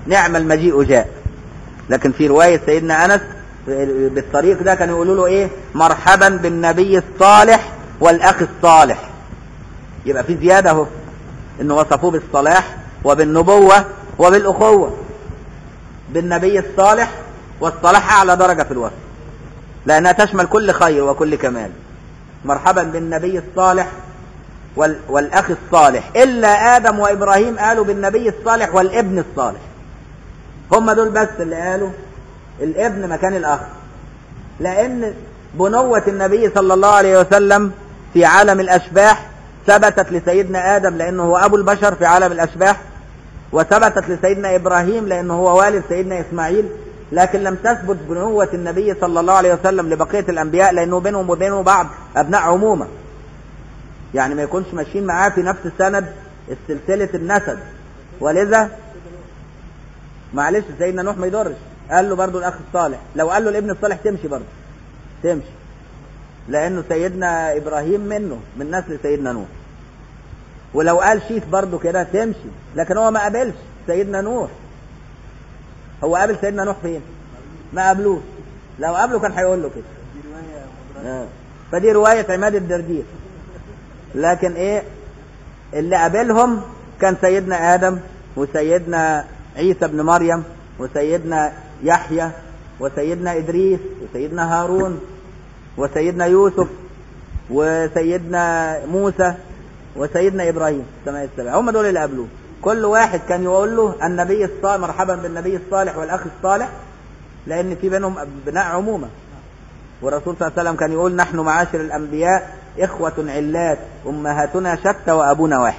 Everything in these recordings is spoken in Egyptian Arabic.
نعم المجيء جاء لكن في رواية سيدنا أنس بالطريق ده كانوا يقولوا له إيه مرحبا بالنبي الصالح والأخ الصالح يبقى في زيادة اهو إنه وصفوه بالصلاح وبالنبوة وبالأخوة بالنبي الصالح والصلاح أعلى درجة في الوصف لأنها تشمل كل خير وكل كمال مرحبا بالنبي الصالح وال والأخ الصالح إلا آدم وإبراهيم قالوا بالنبي الصالح والابن الصالح هم دول بس اللي قالوا الابن مكان الأخ لأن بنوة النبي صلى الله عليه وسلم في عالم الأشباح ثبتت لسيدنا آدم لأنه هو أبو البشر في عالم الأشباح وثبتت لسيدنا إبراهيم لأنه هو والد سيدنا إسماعيل لكن لم تثبت بنوة النبي صلى الله عليه وسلم لبقية الأنبياء لأنه بينهم وبينه بعض أبناء عمومة يعني ما يكونش ماشيين معاه في نفس السند سلسلة النسب ولذا معلش سيدنا نوح ما يضرش قال له برضو الأخ الصالح لو قال له الابن الصالح تمشي برضو تمشي لأنه سيدنا إبراهيم منه من نسل سيدنا نوح ولو قال شيث برضو كده تمشي لكن هو ما قابلش سيدنا نوح هو قابل سيدنا نوح فين ما قابلوش لو قابله كان هيقول له كده آه. فدي رواية عماد الدردير لكن ايه اللي قابلهم كان سيدنا آدم وسيدنا عيسى ابن مريم وسيدنا يحيى وسيدنا إدريس وسيدنا هارون وسيدنا يوسف وسيدنا موسى وسيدنا إبراهيم السماء السبع هم دول اللي قابلوه كل واحد كان يقول له النبي الصالح مرحبا بالنبي الصالح والأخ الصالح لأن في بينهم أبناء عمومة والرسول صلى الله عليه وسلم كان يقول نحن معاشر الأنبياء إخوة علات أمهاتنا شتى وأبونا واحد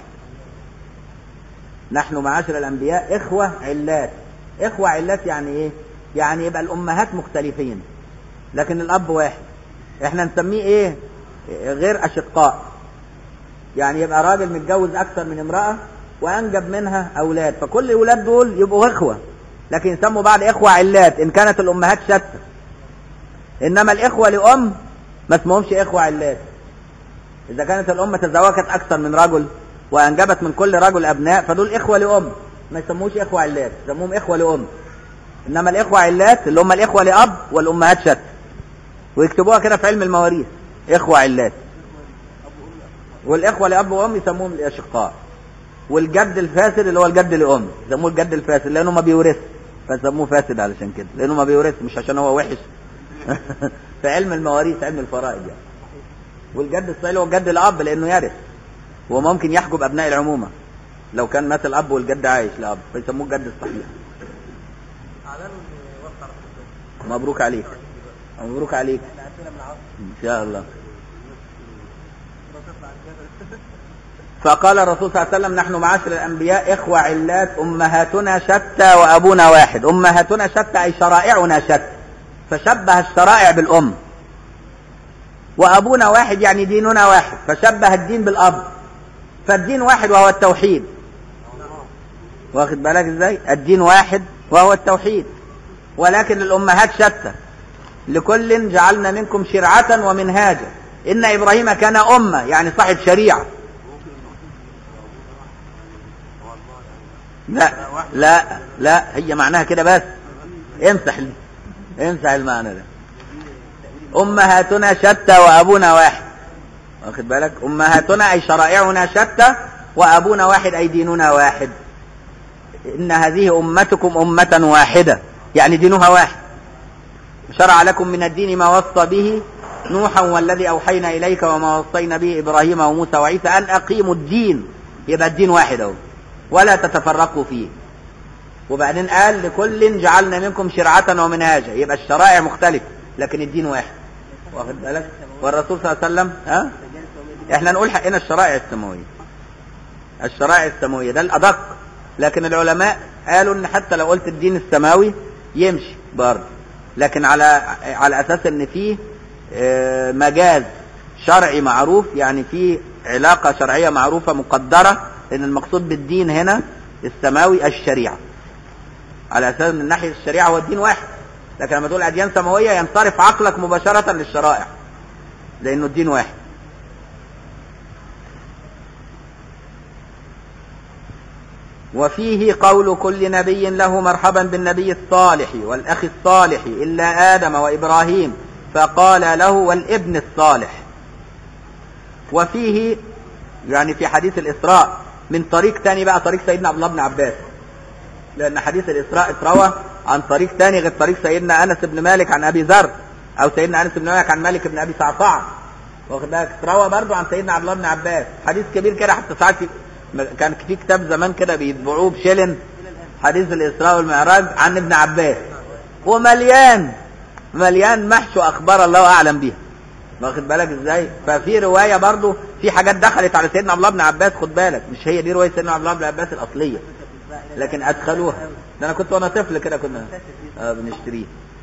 نحن معاشر الأنبياء إخوة علات إخوة علات يعني إيه يعني يبقى الأمهات مختلفين لكن الأب واحد إحنا نسميه إيه غير أشقاء يعني يبقى راجل متجوز أكثر من امرأة وأنجب منها أولاد فكل الأولاد دول يبقوا إخوة لكن يسموا بعض إخوة علات إن كانت الأمهات شتى إنما الإخوة لأم ما اسمهمش إخوة علات إذا كانت الأم تزوجت أكثر من رجل وأنجبت من كل رجل أبناء فدول إخوة لأم ما يسموش إخوة علات يسموهم إخوة لأم إنما الإخوة علات اللي هم الإخوة لأب والأمهات شتى ويكتبوها كده في علم المواريث إخوة علات والإخوة لأب وأم يسموهم الأشقاء والجد الفاسد اللي هو الجد لأم يسموه الجد الفاسد لأنه ما بيورث فسموه فاسد علشان كده لأنه ما بيورث مش عشان هو وحش في علم المواريث علم الفرائض يعني والجد الصحيح هو الجد الأب لأنه يرث وممكن يحجب أبناء العمومة لو كان مات الأب والجد عايش لأب فيسموه الجد الصحيح مبروك عليك مبروك عليك إن شاء الله فقال الرسول صلى الله عليه وسلم نحن معاشر الأنبياء إخوة علات أمهاتنا شتى وأبونا واحد أمهاتنا شتى أي شرائعنا شتى فشبه الشرائع بالأم وأبونا واحد يعني ديننا واحد فشبه الدين بالأب فالدين واحد وهو التوحيد واخد بالك ازاي الدين واحد وهو التوحيد ولكن الأمهات شتى لكل جعلنا منكم شرعة ومنهاجا إن إبراهيم كان أمة يعني صاحب شريعة لا لا لا هي معناها كده بس امسح امسح المعنى ده أمهاتنا شتى وأبونا واحد واخد بالك أمهاتنا أي شرائعنا شتى وأبونا واحد أي ديننا واحد إن هذه أمتكم أمة واحدة يعني دينها واحد شرع لكم من الدين ما وصى به نوحا والذي أوحينا إليك وما وصينا به إبراهيم وموسى وعيسى أن أقيموا الدين يبقى الدين واحد أهو ولا تتفرقوا فيه وبعدين قال لكل جعلنا منكم شرعة ومنهاجا يبقى الشرائع مختلفة لكن الدين واحد واخد بالك والرسول صلى الله عليه وسلم ها احنا نقول حقنا الشرائع السماوية الشرائع السماوية ده الأدق لكن العلماء قالوا ان حتى لو قلت الدين السماوي يمشي برضه لكن على على اساس ان فيه اه مجاز شرعي معروف يعني في علاقة شرعية معروفة مقدرة ان المقصود بالدين هنا السماوي الشريعة على اساس من ناحية الشريعة هو الدين واحد لكن لما تقول اديان سماوية ينصرف عقلك مباشرة للشرائع لانه الدين واحد وفيه قول كل نبي له مرحبا بالنبي الصالح والأخ الصالح إلا آدم وإبراهيم فقال له والابن الصالح وفيه يعني في حديث الإسراء من طريق تاني بقى طريق سيدنا عبد الله بن عباس لأن حديث الإسراء اتروى عن طريق تاني غير طريق سيدنا أنس بن مالك عن أبي ذر أو سيدنا أنس بن مالك عن مالك بن أبي صعصعة واخد بالك اتروى برضه عن سيدنا عبد الله بن عباس حديث كبير كده حتى ساعات كان في كتاب زمان كده بيطبعوه بشلن حديث الإسراء والمعراج عن ابن عباس ومليان مليان محشو أخبار الله أعلم بيها واخد بالك ازاي ففي رواية برضو في حاجات دخلت على سيدنا عبد الله بن عباس خد بالك مش هي دي رواية سيدنا عبد الله بن عباس الأصلية لكن أدخلوها ده أنا كنت وأنا طفل كده كنا آه بنشتريه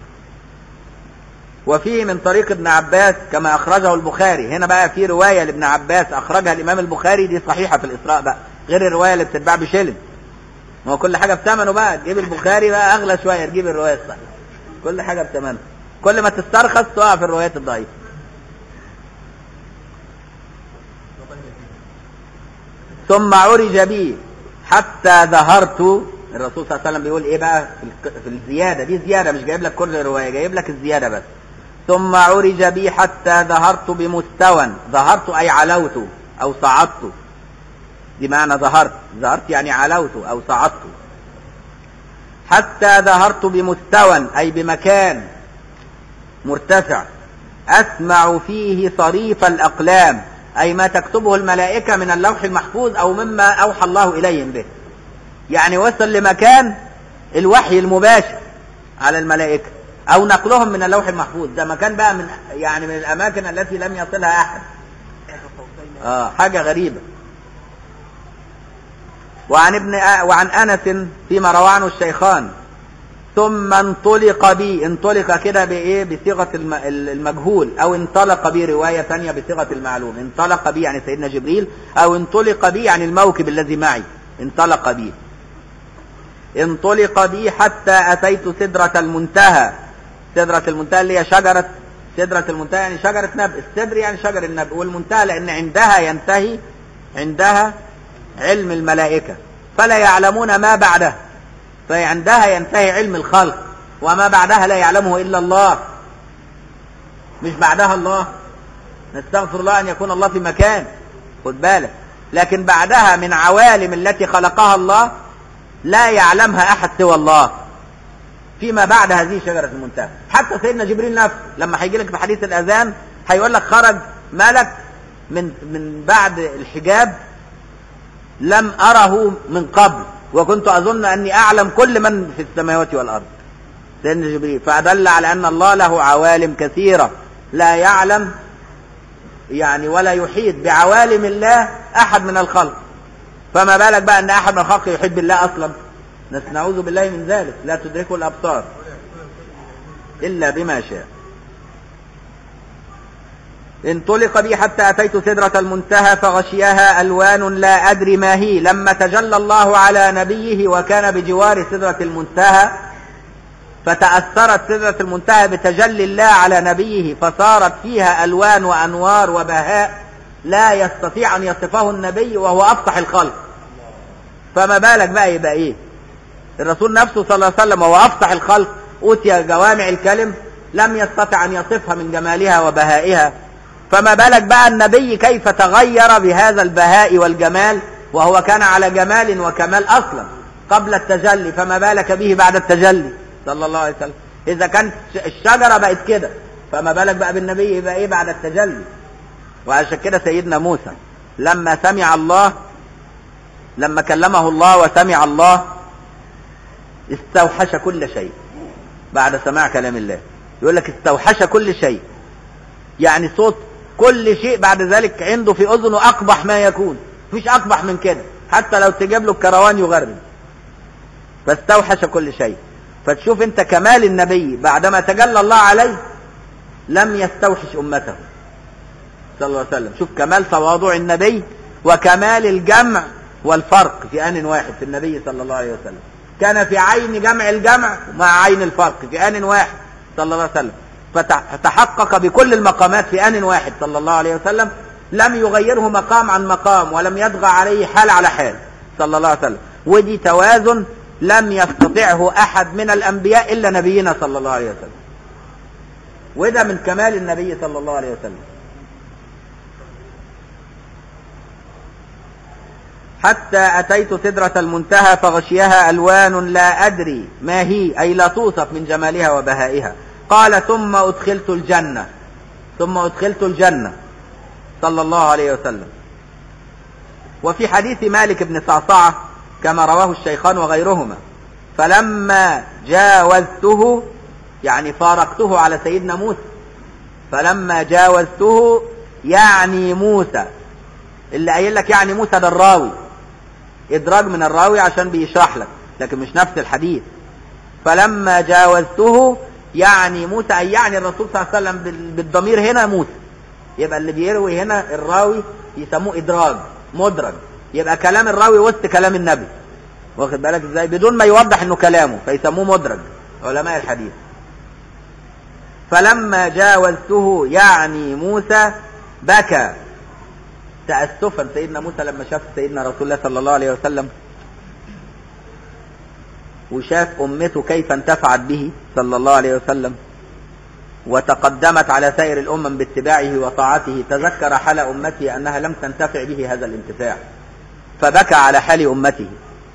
وفيه من طريق ابن عباس كما أخرجه البخاري هنا بقى في رواية لابن عباس أخرجها الإمام البخاري دي صحيحة في الإسراء بقى غير الرواية اللي بتتباع بشلن ما هو كل حاجة بثمنه بقى تجيب البخاري بقى أغلى شوية تجيب الرواية الصحيحة كل حاجة بثمنها كل ما تسترخص تقع في الروايات الضعيفة ثم عرج بي حتى ظهرت الرسول صلى الله عليه وسلم بيقول ايه بقى في الزيادة دي زيادة مش جايب لك كل رواية جايب لك الزيادة بس ثم عرج بي حتى ظهرت بمستوى ظهرت اي علوت او صعدت دي معنى ظهرت ظهرت يعني علوت او صعدت حتى ظهرت بمستوى اي بمكان مرتفع اسمع فيه صريف الاقلام أي ما تكتبه الملائكة من اللوح المحفوظ أو مما أوحى الله إليهم به يعني وصل لمكان الوحي المباشر على الملائكة أو نقلهم من اللوح المحفوظ ده مكان بقى من يعني من الأماكن التي لم يصلها أحد آه حاجة غريبة وعن ابن وعن أنس فيما روى عنه الشيخان ثم انطلق بي انطلق كده بايه بصيغه المجهول او انطلق بي روايه ثانيه بصيغه المعلوم انطلق بي يعني سيدنا جبريل او انطلق بي يعني الموكب الذي معي انطلق بي انطلق بي حتى اتيت سدره المنتهى سدره المنتهى اللي هي شجره سدره المنتهى يعني شجره نبء السدر يعني شجر النبء والمنتهى لان عندها ينتهي عندها علم الملائكه فلا يعلمون ما بعده فعندها ينتهي علم الخلق وما بعدها لا يعلمه إلا الله مش بعدها الله نستغفر الله أن يكون الله في مكان خد بالك لكن بعدها من عوالم التي خلقها الله لا يعلمها أحد سوى الله فيما بعد هذه شجرة المنتهى حتى سيدنا جبريل نفسه لما هيجي لك في حديث الأذان هيقول لك خرج ملك من من بعد الحجاب لم أره من قبل وكنت أظن أني أعلم كل من في السماوات والأرض سيدنا جبريل فأدل على أن الله له عوالم كثيرة لا يعلم يعني ولا يحيط بعوالم الله أحد من الخلق فما بالك بقى أن أحد من الخلق يحيط بالله أصلا نعوذ بالله من ذلك لا تدركه الأبصار إلا بما شاء انطلق بي حتى أتيت سدرة المنتهى فغشيها ألوان لا أدري ما هي لما تجلى الله على نبيه وكان بجوار سدرة المنتهى فتأثرت سدرة المنتهى بتجلي الله على نبيه فصارت فيها ألوان وأنوار وبهاء لا يستطيع أن يصفه النبي وهو أفصح الخلق فما بالك بقى يبقى إيه الرسول نفسه صلى الله عليه وسلم وهو أفصح الخلق أوتي جوامع الكلم لم يستطع أن يصفها من جمالها وبهائها فما بالك بقى النبي كيف تغير بهذا البهاء والجمال وهو كان على جمال وكمال اصلا قبل التجلي فما بالك به بعد التجلي صلى الله عليه وسلم اذا كانت الشجره بقت كده فما بالك بقى بالنبي يبقى ايه بعد التجلي وعشان كده سيدنا موسى لما سمع الله لما كلمه الله وسمع الله استوحش كل شيء بعد سماع كلام الله يقول لك استوحش كل شيء يعني صوت كل شيء بعد ذلك عنده في اذنه اقبح ما يكون مفيش اقبح من كده حتى لو تجيب له الكروان يغرد فاستوحش كل شيء فتشوف انت كمال النبي بعدما تجلى الله عليه لم يستوحش امته صلى الله عليه وسلم شوف كمال تواضع النبي وكمال الجمع والفرق في ان واحد في النبي صلى الله عليه وسلم كان في عين جمع الجمع مع عين الفرق في ان واحد صلى الله عليه وسلم فتحقق بكل المقامات في آن واحد صلى الله عليه وسلم لم يغيره مقام عن مقام ولم يطغى عليه حال على حال صلى الله عليه وسلم ودي توازن لم يستطعه احد من الانبياء الا نبينا صلى الله عليه وسلم وده من كمال النبي صلى الله عليه وسلم حتى أتيت سدرة المنتهى فغشيها ألوان لا أدري ما هي أي لا توصف من جمالها وبهائها قال ثم أدخلت الجنة ثم أدخلت الجنة صلى الله عليه وسلم وفي حديث مالك بن صعصعة كما رواه الشيخان وغيرهما فلما جاوزته يعني فارقته على سيدنا موسى فلما جاوزته يعني موسى اللي قايل لك يعني موسى ده الراوي ادراج من الراوي عشان بيشرح لك لكن مش نفس الحديث فلما جاوزته يعني موسى اي يعني الرسول صلى الله عليه وسلم بال- بالضمير هنا موسى يبقى اللي بيروي هنا الراوي يسموه ادراج مدرج يبقى كلام الراوي وسط كلام النبي واخد بالك ازاي بدون ما يوضح انه كلامه فيسموه مدرج علماء الحديث فلما جاوزته يعني موسى بكى تأسفا سيدنا موسى لما شاف سيدنا رسول الله صلى الله عليه وسلم وشاف أمته كيف انتفعت به صلى الله عليه وسلم وتقدمت على سائر الأمم باتباعه وطاعته تذكر حال أمته أنها لم تنتفع به هذا الانتفاع فبكى على حال أمته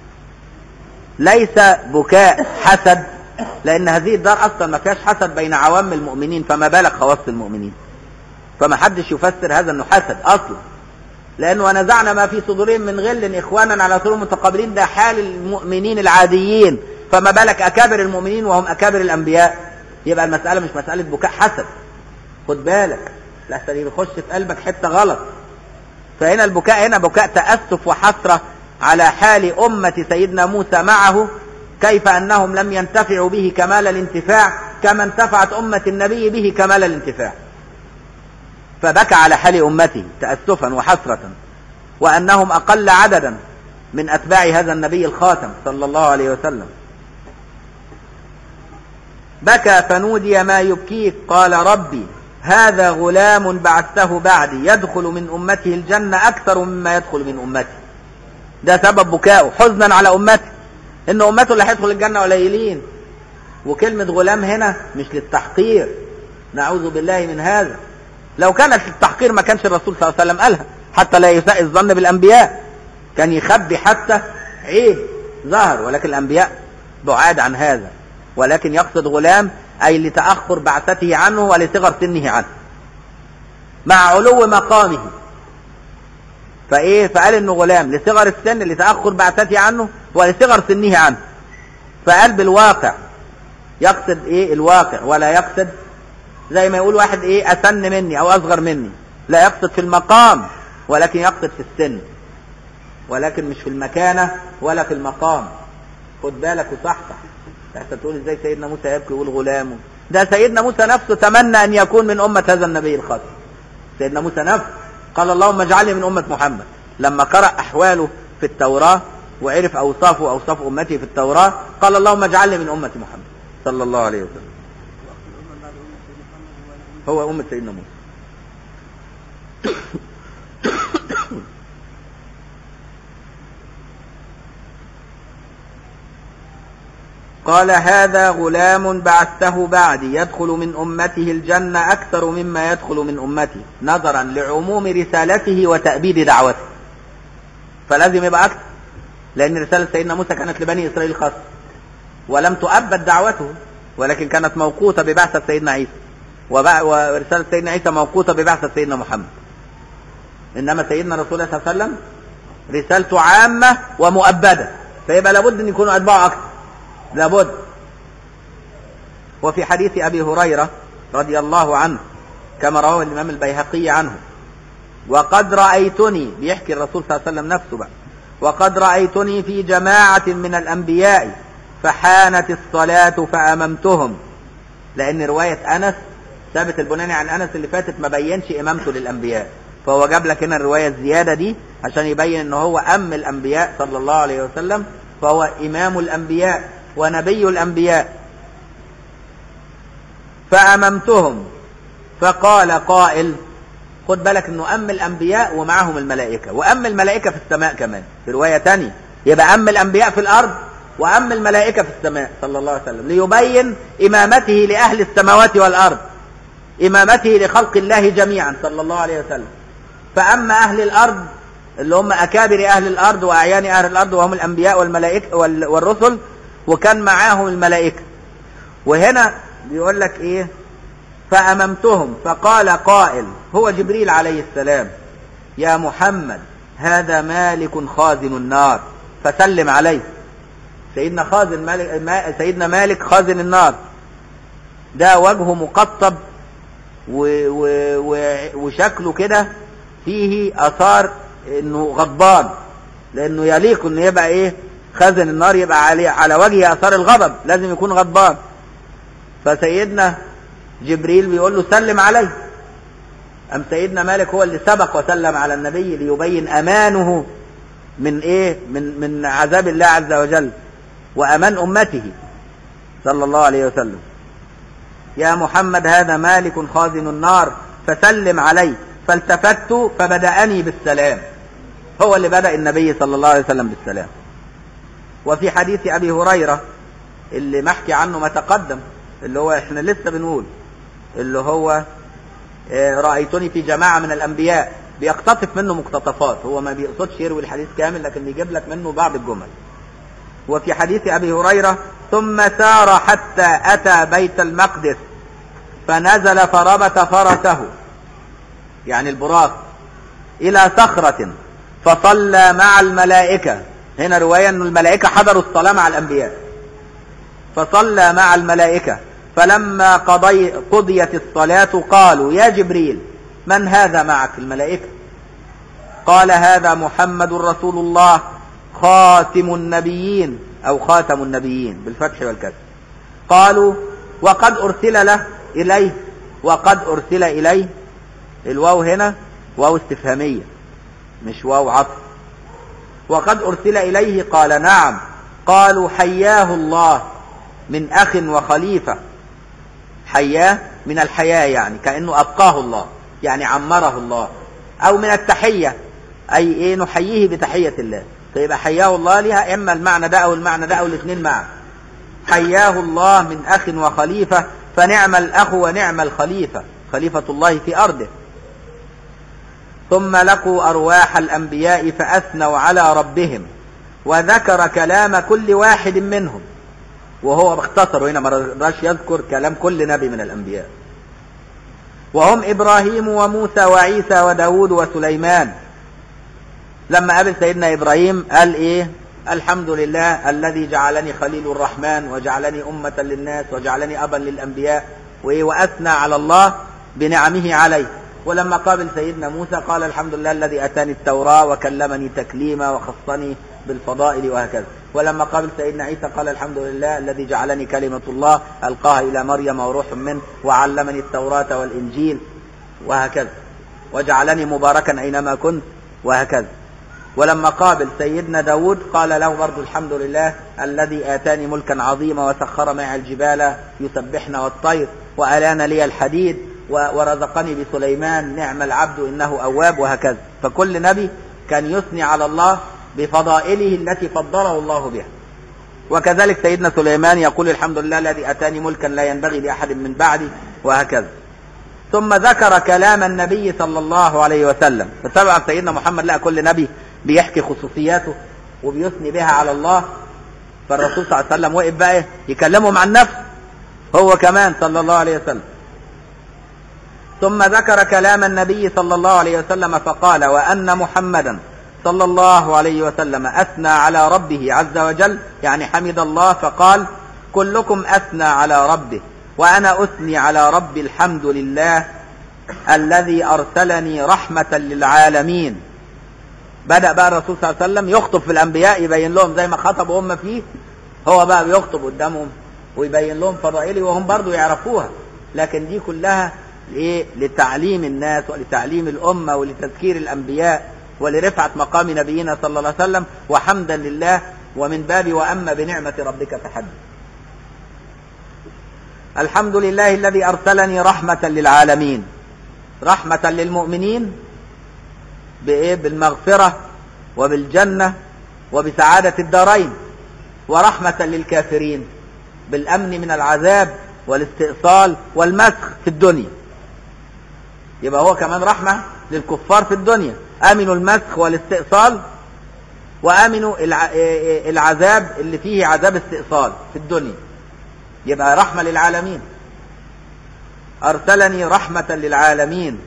ليس بكاء حسد لأن هذه الدار أصلا ما فيهاش حسد بين عوام المؤمنين فما بالك خواص المؤمنين فما حدش يفسر هذا انه حسد اصلا لانه ونزعنا ما في صدورهم من غل اخوانا على سرور متقابلين ده حال المؤمنين العاديين فما بالك اكابر المؤمنين وهم اكابر الانبياء يبقى المساله مش مساله بكاء حسد خد بالك لحسن يخش في قلبك حته غلط فهنا البكاء هنا بكاء تاسف وحسره على حال امه سيدنا موسى معه كيف انهم لم ينتفعوا به كمال الانتفاع كما انتفعت امه النبي به كمال الانتفاع فبكى على حال أمته تأسفا وحسرة وأنهم أقل عددا من أتباع هذا النبي الخاتم صلى الله عليه وسلم بكى فنودي ما يبكيك قال ربي هذا غلام بعثته بعدي يدخل من أمته الجنة أكثر مما يدخل من أمتي ده سبب بكائه حزنا على أمته إن أمته اللي هيدخل الجنة قليلين وكلمة غلام هنا مش للتحقير نعوذ بالله من هذا لو كانت للتحقير ما كانش الرسول صلى الله عليه وسلم قالها حتى لا يساء الظن بالانبياء كان يخبي حتى عيب ظهر ولكن الانبياء بعاد عن هذا ولكن يقصد غلام اي لتاخر بعثته عنه ولصغر سنه عنه مع علو مقامه فايه فقال انه غلام لصغر السن لتاخر بعثته عنه ولصغر سنه عنه فقال بالواقع يقصد ايه الواقع ولا يقصد زي ما يقول واحد ايه اسن مني او اصغر مني لا يقصد في المقام ولكن يقصد في السن ولكن مش في المكانة ولا في المقام خد بالك وصحصح انت تقول ازاي سيدنا موسى يبكي يقول غلامه ده سيدنا موسى نفسه تمنى ان يكون من امة هذا النبي الخاتم سيدنا موسى نفسه قال اللهم اجعلني من امة محمد لما قرأ احواله في التوراة وعرف اوصافه واوصاف امته في التوراة قال اللهم اجعلني من امة محمد صلى الله عليه وسلم هو أمة سيدنا موسى قال هذا غلام بعثته بعدي يدخل من أمته الجنة أكثر مما يدخل من أمتي نظرا لعموم رسالته وتأبيد دعوته فلازم يبقى أكثر لأن رسالة سيدنا موسى كانت لبني إسرائيل خاصة ولم تؤبد دعوته ولكن كانت موقوتة ببعثة سيدنا عيسى وبع- ورسالة سيدنا عيسى موقوتة ببعثة سيدنا محمد إنما سيدنا رسول الله صلى الله عليه وسلم رسالته عامة ومؤبدة فيبقى لابد أن يكونوا أتباعه أكثر لابد وفي حديث أبي هريرة رضي الله عنه كما رواه الإمام البيهقي عنه وقد رأيتني بيحكي الرسول صلى الله عليه وسلم نفسه بقى وقد رأيتني في جماعة من الأنبياء فحانت الصلاة فأممتهم لأن رواية أنس ثابت البناني عن أنس اللي فاتت ما بينش إمامته للأنبياء فهو جاب لك هنا الرواية الزيادة دي عشان يبين إن هو أم الأنبياء صلى الله عليه وسلم فهو إمام الأنبياء ونبي الأنبياء فأممتهم فقال قائل خد بالك انه أم الأنبياء ومعهم الملائكة وأم الملائكة في السماء كمان في رواية تانية يبقى أم الأنبياء في الأرض وأم الملائكة في السماء صلى الله عليه وسلم ليبين إمامته لأهل السماوات والأرض إمامته لخلق الله جميعا صلى الله عليه وسلم فأما أهل الأرض اللي هم أكابر أهل الأرض وأعيان أهل الأرض وهم الأنبياء والملائكة وال- والرسل وكان معاهم الملائكة وهنا بيقول لك إيه فأممتهم فقال قائل هو جبريل عليه السلام يا محمد هذا مالك خازن النار فسلم عليه سيدنا خازن مالك ما سيدنا مالك خازن النار ده وجهه مقطب و و و وشكله كده فيه اثار انه غضبان لانه يليق انه يبقى ايه خازن النار يبقى عليه على وجهه اثار الغضب لازم يكون غضبان فسيدنا جبريل بيقول له سلم عليه أم سيدنا مالك هو اللي سبق وسلم على النبي ليبين أمانه من إيه من من عذاب الله عز وجل وأمان أمته صلى الله عليه وسلم يا محمد هذا مالك خازن النار فسلم عليه فالتفت فبدأني بالسلام هو اللي بدأ النبي صلى الله عليه وسلم بالسلام وفي حديث أبي هريرة اللي محكي عنه ما تقدم اللي هو احنا لسه بنقول اللي هو آه، رأيتني في جماعة من الأنبياء بيقتطف منه مقتطفات هو ما بيقصدش يروي الحديث كامل لكن بيجيب لك منه بعض الجمل وفي حديث أبي هريرة ثم سار حتى أتى بيت المقدس فنزل فربط فرسه يعني البراق إلى صخرة فصلى مع الملائكة هنا رواية أن الملائكة حضروا الصلاة مع الأنبياء فصلى مع الملائكة فلما قضي قضيت الصلاة قالوا يا جبريل من هذا معك الملائكة قال هذا محمد رسول الله خاتم النبيين أو خاتم النبيين بالفتح والكسر قالوا وقد أرسل له إليه وقد أرسل إليه الواو هنا واو استفهامية مش واو عطف وقد أرسل إليه قال نعم قالوا حياه الله من أخ وخليفة حياه من الحياة يعني كأنه أبقاه الله يعني عمره الله أو من التحية أي إيه نحييه بتحية الله فيبقى حياه الله لها إما المعنى ده أو المعنى ده أو الاثنين معا حياه الله من أخ وخليفة فنعم الأخ ونعم الخليفة خليفة الله في أرضه ثم لقوا أرواح الأنبياء فأثنوا على ربهم وذكر كلام كل واحد منهم وهو باختصر هنا ما رضاش يذكر كلام كل نبي من الأنبياء وهم إبراهيم وموسى وعيسى وداود وسليمان لما قابل سيدنا إبراهيم قال إيه الحمد لله الذي جعلني خليل الرحمن وجعلني أمة للناس وجعلني أبا للأنبياء وإيه وأثنى على الله بنعمه عليه ولما قابل سيدنا موسى قال الحمد لله الذي أتاني التوراة وكلمني تكليما وخصني بالفضائل وهكذا ولما قابل سيدنا عيسى قال الحمد لله الذي جعلني كلمة الله ألقاها إلى مريم وروح منه وعلمني التوراة والإنجيل وهكذا وجعلني مباركا أينما كنت وهكذا ولما قابل سيدنا داود قال له برضو الحمد لله الذي آتاني ملكا عظيما وسخر معي الجبال يسبحن والطير وألان لي الحديد ورزقني بسليمان نعم العبد إنه أواب وهكذا فكل نبي كان يثني على الله بفضائله التي فضله الله بها وكذلك سيدنا سليمان يقول الحمد لله الذي أتاني ملكا لا ينبغي لأحد من بعدي وهكذا ثم ذكر كلام النبي صلى الله عليه وسلم فطبعا سيدنا محمد لقى كل نبي بيحكي خصوصياته وبيثني بها على الله فالرسول صلى الله عليه وسلم وقف بقى يكلمهم عن نفسه هو كمان صلى الله عليه وسلم ثم ذكر كلام النبي صلى الله عليه وسلم فقال وأن محمدا صلى الله عليه وسلم أثنى على ربه عز وجل يعني حمد الله فقال كلكم أثنى على ربه وأنا أثني على ربي الحمد لله الذي أرسلني رحمة للعالمين بدأ بقى الرسول صلى الله عليه وسلم يخطب في الأنبياء يبين لهم زي ما خطبوا هم فيه هو بقى بيخطب قدامهم ويبين لهم فضائله وهم برضو يعرفوها لكن دي كلها لإيه؟ لتعليم الناس ولتعليم الأمة ولتذكير الأنبياء ولرفعة مقام نبينا صلى الله عليه وسلم وحمدا لله ومن باب وأما بنعمة ربك فحدث الحمد لله الذي أرسلني رحمة للعالمين رحمة للمؤمنين بإيه بالمغفرة وبالجنة وبسعادة الدارين ورحمة للكافرين بالأمن من العذاب والاستئصال والمسخ في الدنيا يبقى هو كمان رحمة للكفار في الدنيا آمنوا المسخ والاستئصال وآمنوا الع- العذاب اللي فيه عذاب استئصال في الدنيا يبقى رحمة للعالمين أرسلني رحمة للعالمين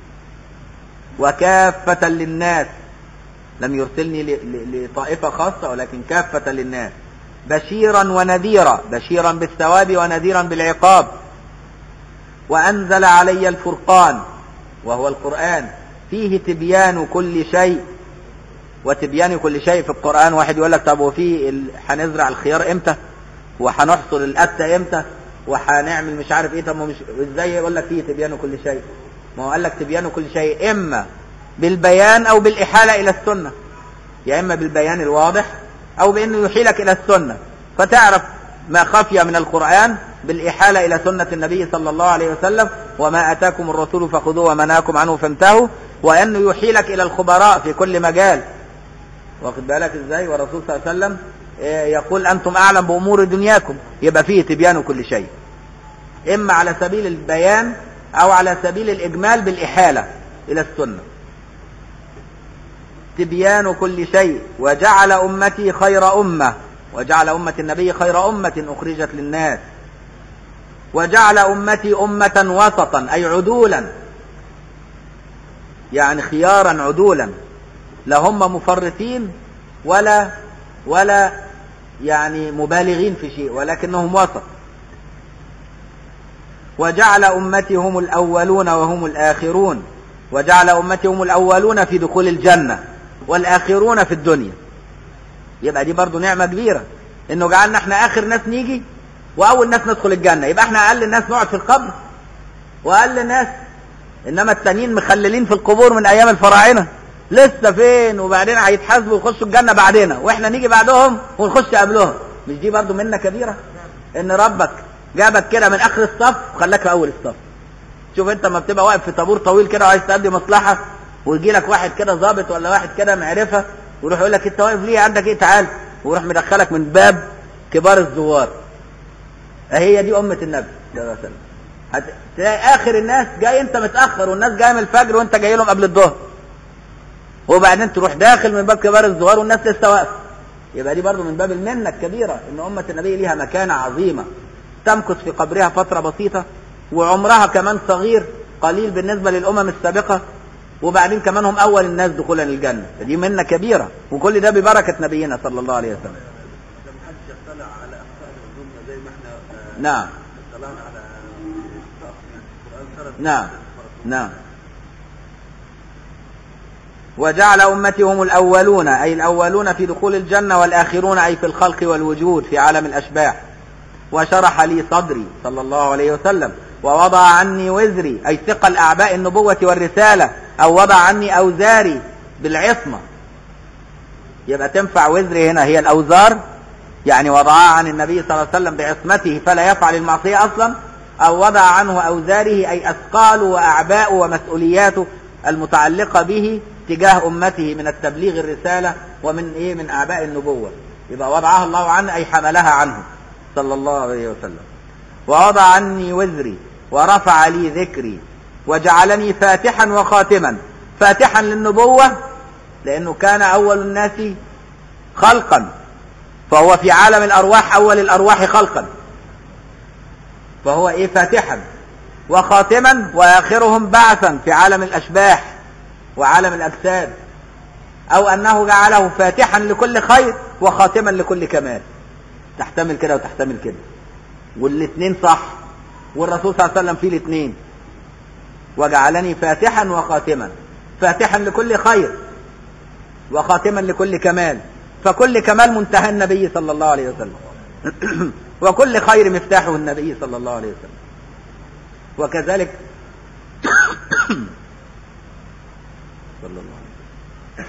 وكافة للناس لم يرسلني ل- ل- لطائفة خاصة ولكن كافة للناس بشيرا ونذيرا بشيرا بالثواب ونذيرا بالعقاب وأنزل علي الفرقان وهو القرآن فيه تبيان كل شيء وتبيان كل شيء في القرآن واحد يقول لك طب وفي ال- هنزرع الخيار امتى وهنحصل القتة امتى وهنعمل مش عارف ايه طب ما مش ازاي يقول لك فيه تبيان كل شيء ما هو قال لك تبيان كل شيء اما بالبيان او بالاحالة الى السنة يا اما بالبيان الواضح او بانه يحيلك الى السنة فتعرف ما خفي من القرآن بالإحالة إلى سنة النبي صلى الله عليه وسلم وما أتاكم الرسول فخذوه وما نهاكم عنه فانتهوا وأنه يحيلك إلى الخبراء في كل مجال واخد بالك ازاي والرسول صلى الله عليه وسلم آه، يقول أنتم أعلم بأمور دنياكم يبقى فيه تبيان كل شيء إما على سبيل البيان أو على سبيل الإجمال بالإحالة إلى السنة تبيان كل شيء وجعل أمتي خير أمة وجعل أمة النبي خير أمة أخرجت للناس وجعل أمتي أمة وسطا أي عدولا يعني خيارا عدولا لا هم مفرطين ولا ولا يعني مبالغين في شيء ولكنهم وسط وجعل أمتي هم الأولون وهم الآخرون وجعل أمتي هم الأولون في دخول الجنة والآخرون في الدنيا يبقى دي برضو نعمة كبيرة انه جعلنا احنا اخر ناس نيجي واول ناس ندخل الجنة يبقى احنا اقل الناس نقعد في القبر واقل ناس انما التانيين مخللين في القبور من ايام الفراعنة لسه فين وبعدين هيتحاسبوا ويخشوا الجنة بعدنا واحنا نيجي بعدهم ونخش قبلهم مش دي برضو منة كبيرة ان ربك جابك كده من اخر الصف وخلاك في اول الصف شوف انت لما بتبقى واقف في طابور طويل كده وعايز تأدي مصلحة ويجي لك واحد كده ظابط ولا واحد كده معرفة ويروح يقول لك انت واقف ليه عندك ايه تعال ويروح مدخلك من باب كبار الزوار هي دي أمة النبي صلى الله عليه وسلم هت- تلاقي آخر الناس جاي أنت متأخر والناس جاية من الفجر وأنت جاي لهم قبل الظهر وبعدين تروح داخل من باب كبار الزوار والناس لسه واقفة يبقى دي برضه من باب المنة الكبيرة إن أمة النبي ليها مكانة عظيمة تمكث في قبرها فترة بسيطة وعمرها كمان صغير قليل بالنسبة للأمم السابقة وبعدين كمان هم أول الناس دخولا الجنة فدي منة كبيرة وكل ده ببركة نبينا صلى الله عليه وسلم لما حدش يطلع على اخطاء العلوم زي ما احنا آه، نعم اطلعنا على اخطاء يعني القران سرد نعم نعم وجعل أمتي هم الأولون أي الأولون في دخول الجنة والآخرون أي في الخلق والوجود في عالم الأشباح وشرح لي صدري صلى الله عليه وسلم ووضع عني وزري أي ثقل أعباء النبوة والرسالة أو وضع عني أوزاري بالعصمة يبقى تنفع وزري هنا هي الأوزار يعني وضعها عن النبي صلى الله عليه وسلم بعصمته فلا يفعل المعصية أصلا أو وضع عنه أوزاره أي أثقاله وأعباءه ومسؤولياته المتعلقة به تجاه أمته من التبليغ الرسالة ومن إيه من أعباء النبوة يبقى وضعها الله عنه أي حملها عنه صلى الله عليه وسلم ووضع عني وزري ورفع لي ذكري وجعلني فاتحا وخاتما فاتحا للنبوة لأنه كان أول الناس خلقا فهو في عالم الأرواح أول الأرواح خلقا فهو إيه فاتحا وخاتما وآخرهم بعثا في عالم الأشباح وعالم الأجساد أو أنه جعله فاتحا لكل خير وخاتما لكل كمال تحتمل كده وتحتمل كده والاثنين صح والرسول صلى الله عليه وسلم فيه الاثنين وجعلني فاتحا وخاتما فاتحا لكل خير وخاتما لكل كمال فكل كمال منتهى النبي صلى الله عليه وسلم وكل خير مفتاحه النبي صلى الله عليه وسلم وكذلك صلى الله عليه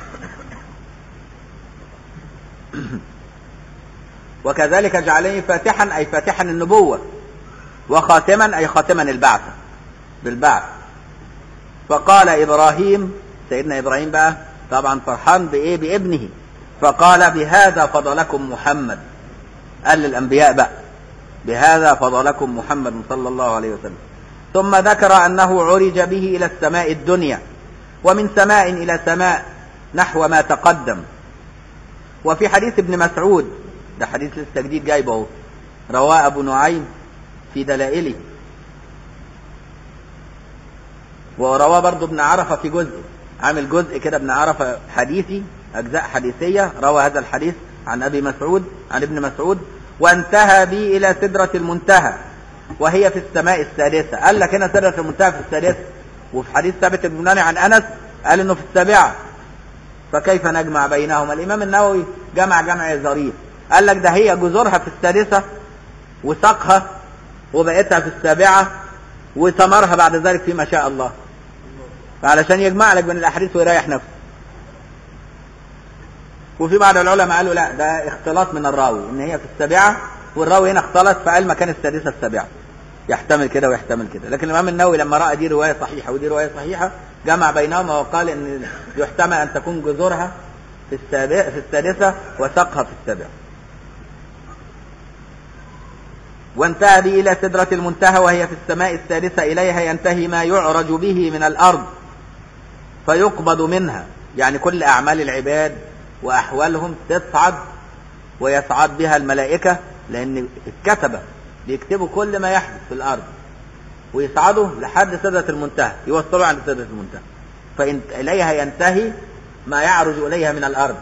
وسلم وكذلك جعلني فاتحا أي فاتحا النبوة وخاتما أي خاتما البعث بالبعث فقال إبراهيم سيدنا إبراهيم بقى طبعا فرحان بإيه بابنه فقال بهذا فضلكم محمد قال للأنبياء بقى بهذا فضلكم محمد صلى الله عليه وسلم ثم ذكر أنه عرج به إلى السماء الدنيا ومن سماء إلى سماء نحو ما تقدم وفي حديث ابن مسعود ده حديث لسه جديد جايبه اهو رواه أبو نعيم في دلائله ورواه برضه ابن عرفة في جزء عامل جزء كده ابن عرفة حديثي أجزاء حديثية روى هذا الحديث عن أبي مسعود عن ابن مسعود وانتهى بي إلى سدرة المنتهى وهي في السماء السادسة قال لك هنا سدرة المنتهى في السادسة وفي حديث ثابت البناني عن أنس قال إنه في السابعة فكيف نجمع بينهما الإمام النووي جمع جمع ظريف قال لك ده هي جذورها في السادسة وساقها وبقيتها في السابعة وثمرها بعد ذلك فيما شاء الله فعلشان يجمع لك بين الأحاديث ويريح نفسه وفي بعض العلماء قالوا لا ده اختلاط من الراوي ان هي في السابعة والراوي هنا اختلط فقال مكان السادسة السابعة يحتمل كده ويحتمل كده لكن الامام النووي لما راى دي روايه صحيحه ودي روايه صحيحه جمع بينهما وقال ان يحتمل ان تكون جذورها في السابع في السادسه وسقها في السابعه وانتهى به الى سدره المنتهى وهي في السماء السادسه اليها ينتهي ما يعرج به من الارض فيقبض منها يعني كل اعمال العباد واحوالهم تصعد ويصعد بها الملائكه لان الكتبه بيكتبوا كل ما يحدث في الارض ويصعدوا لحد سدرة المنتهى يوصلوا عند سدرة المنتهى فإن إليها ينتهي ما يعرج إليها من الأرض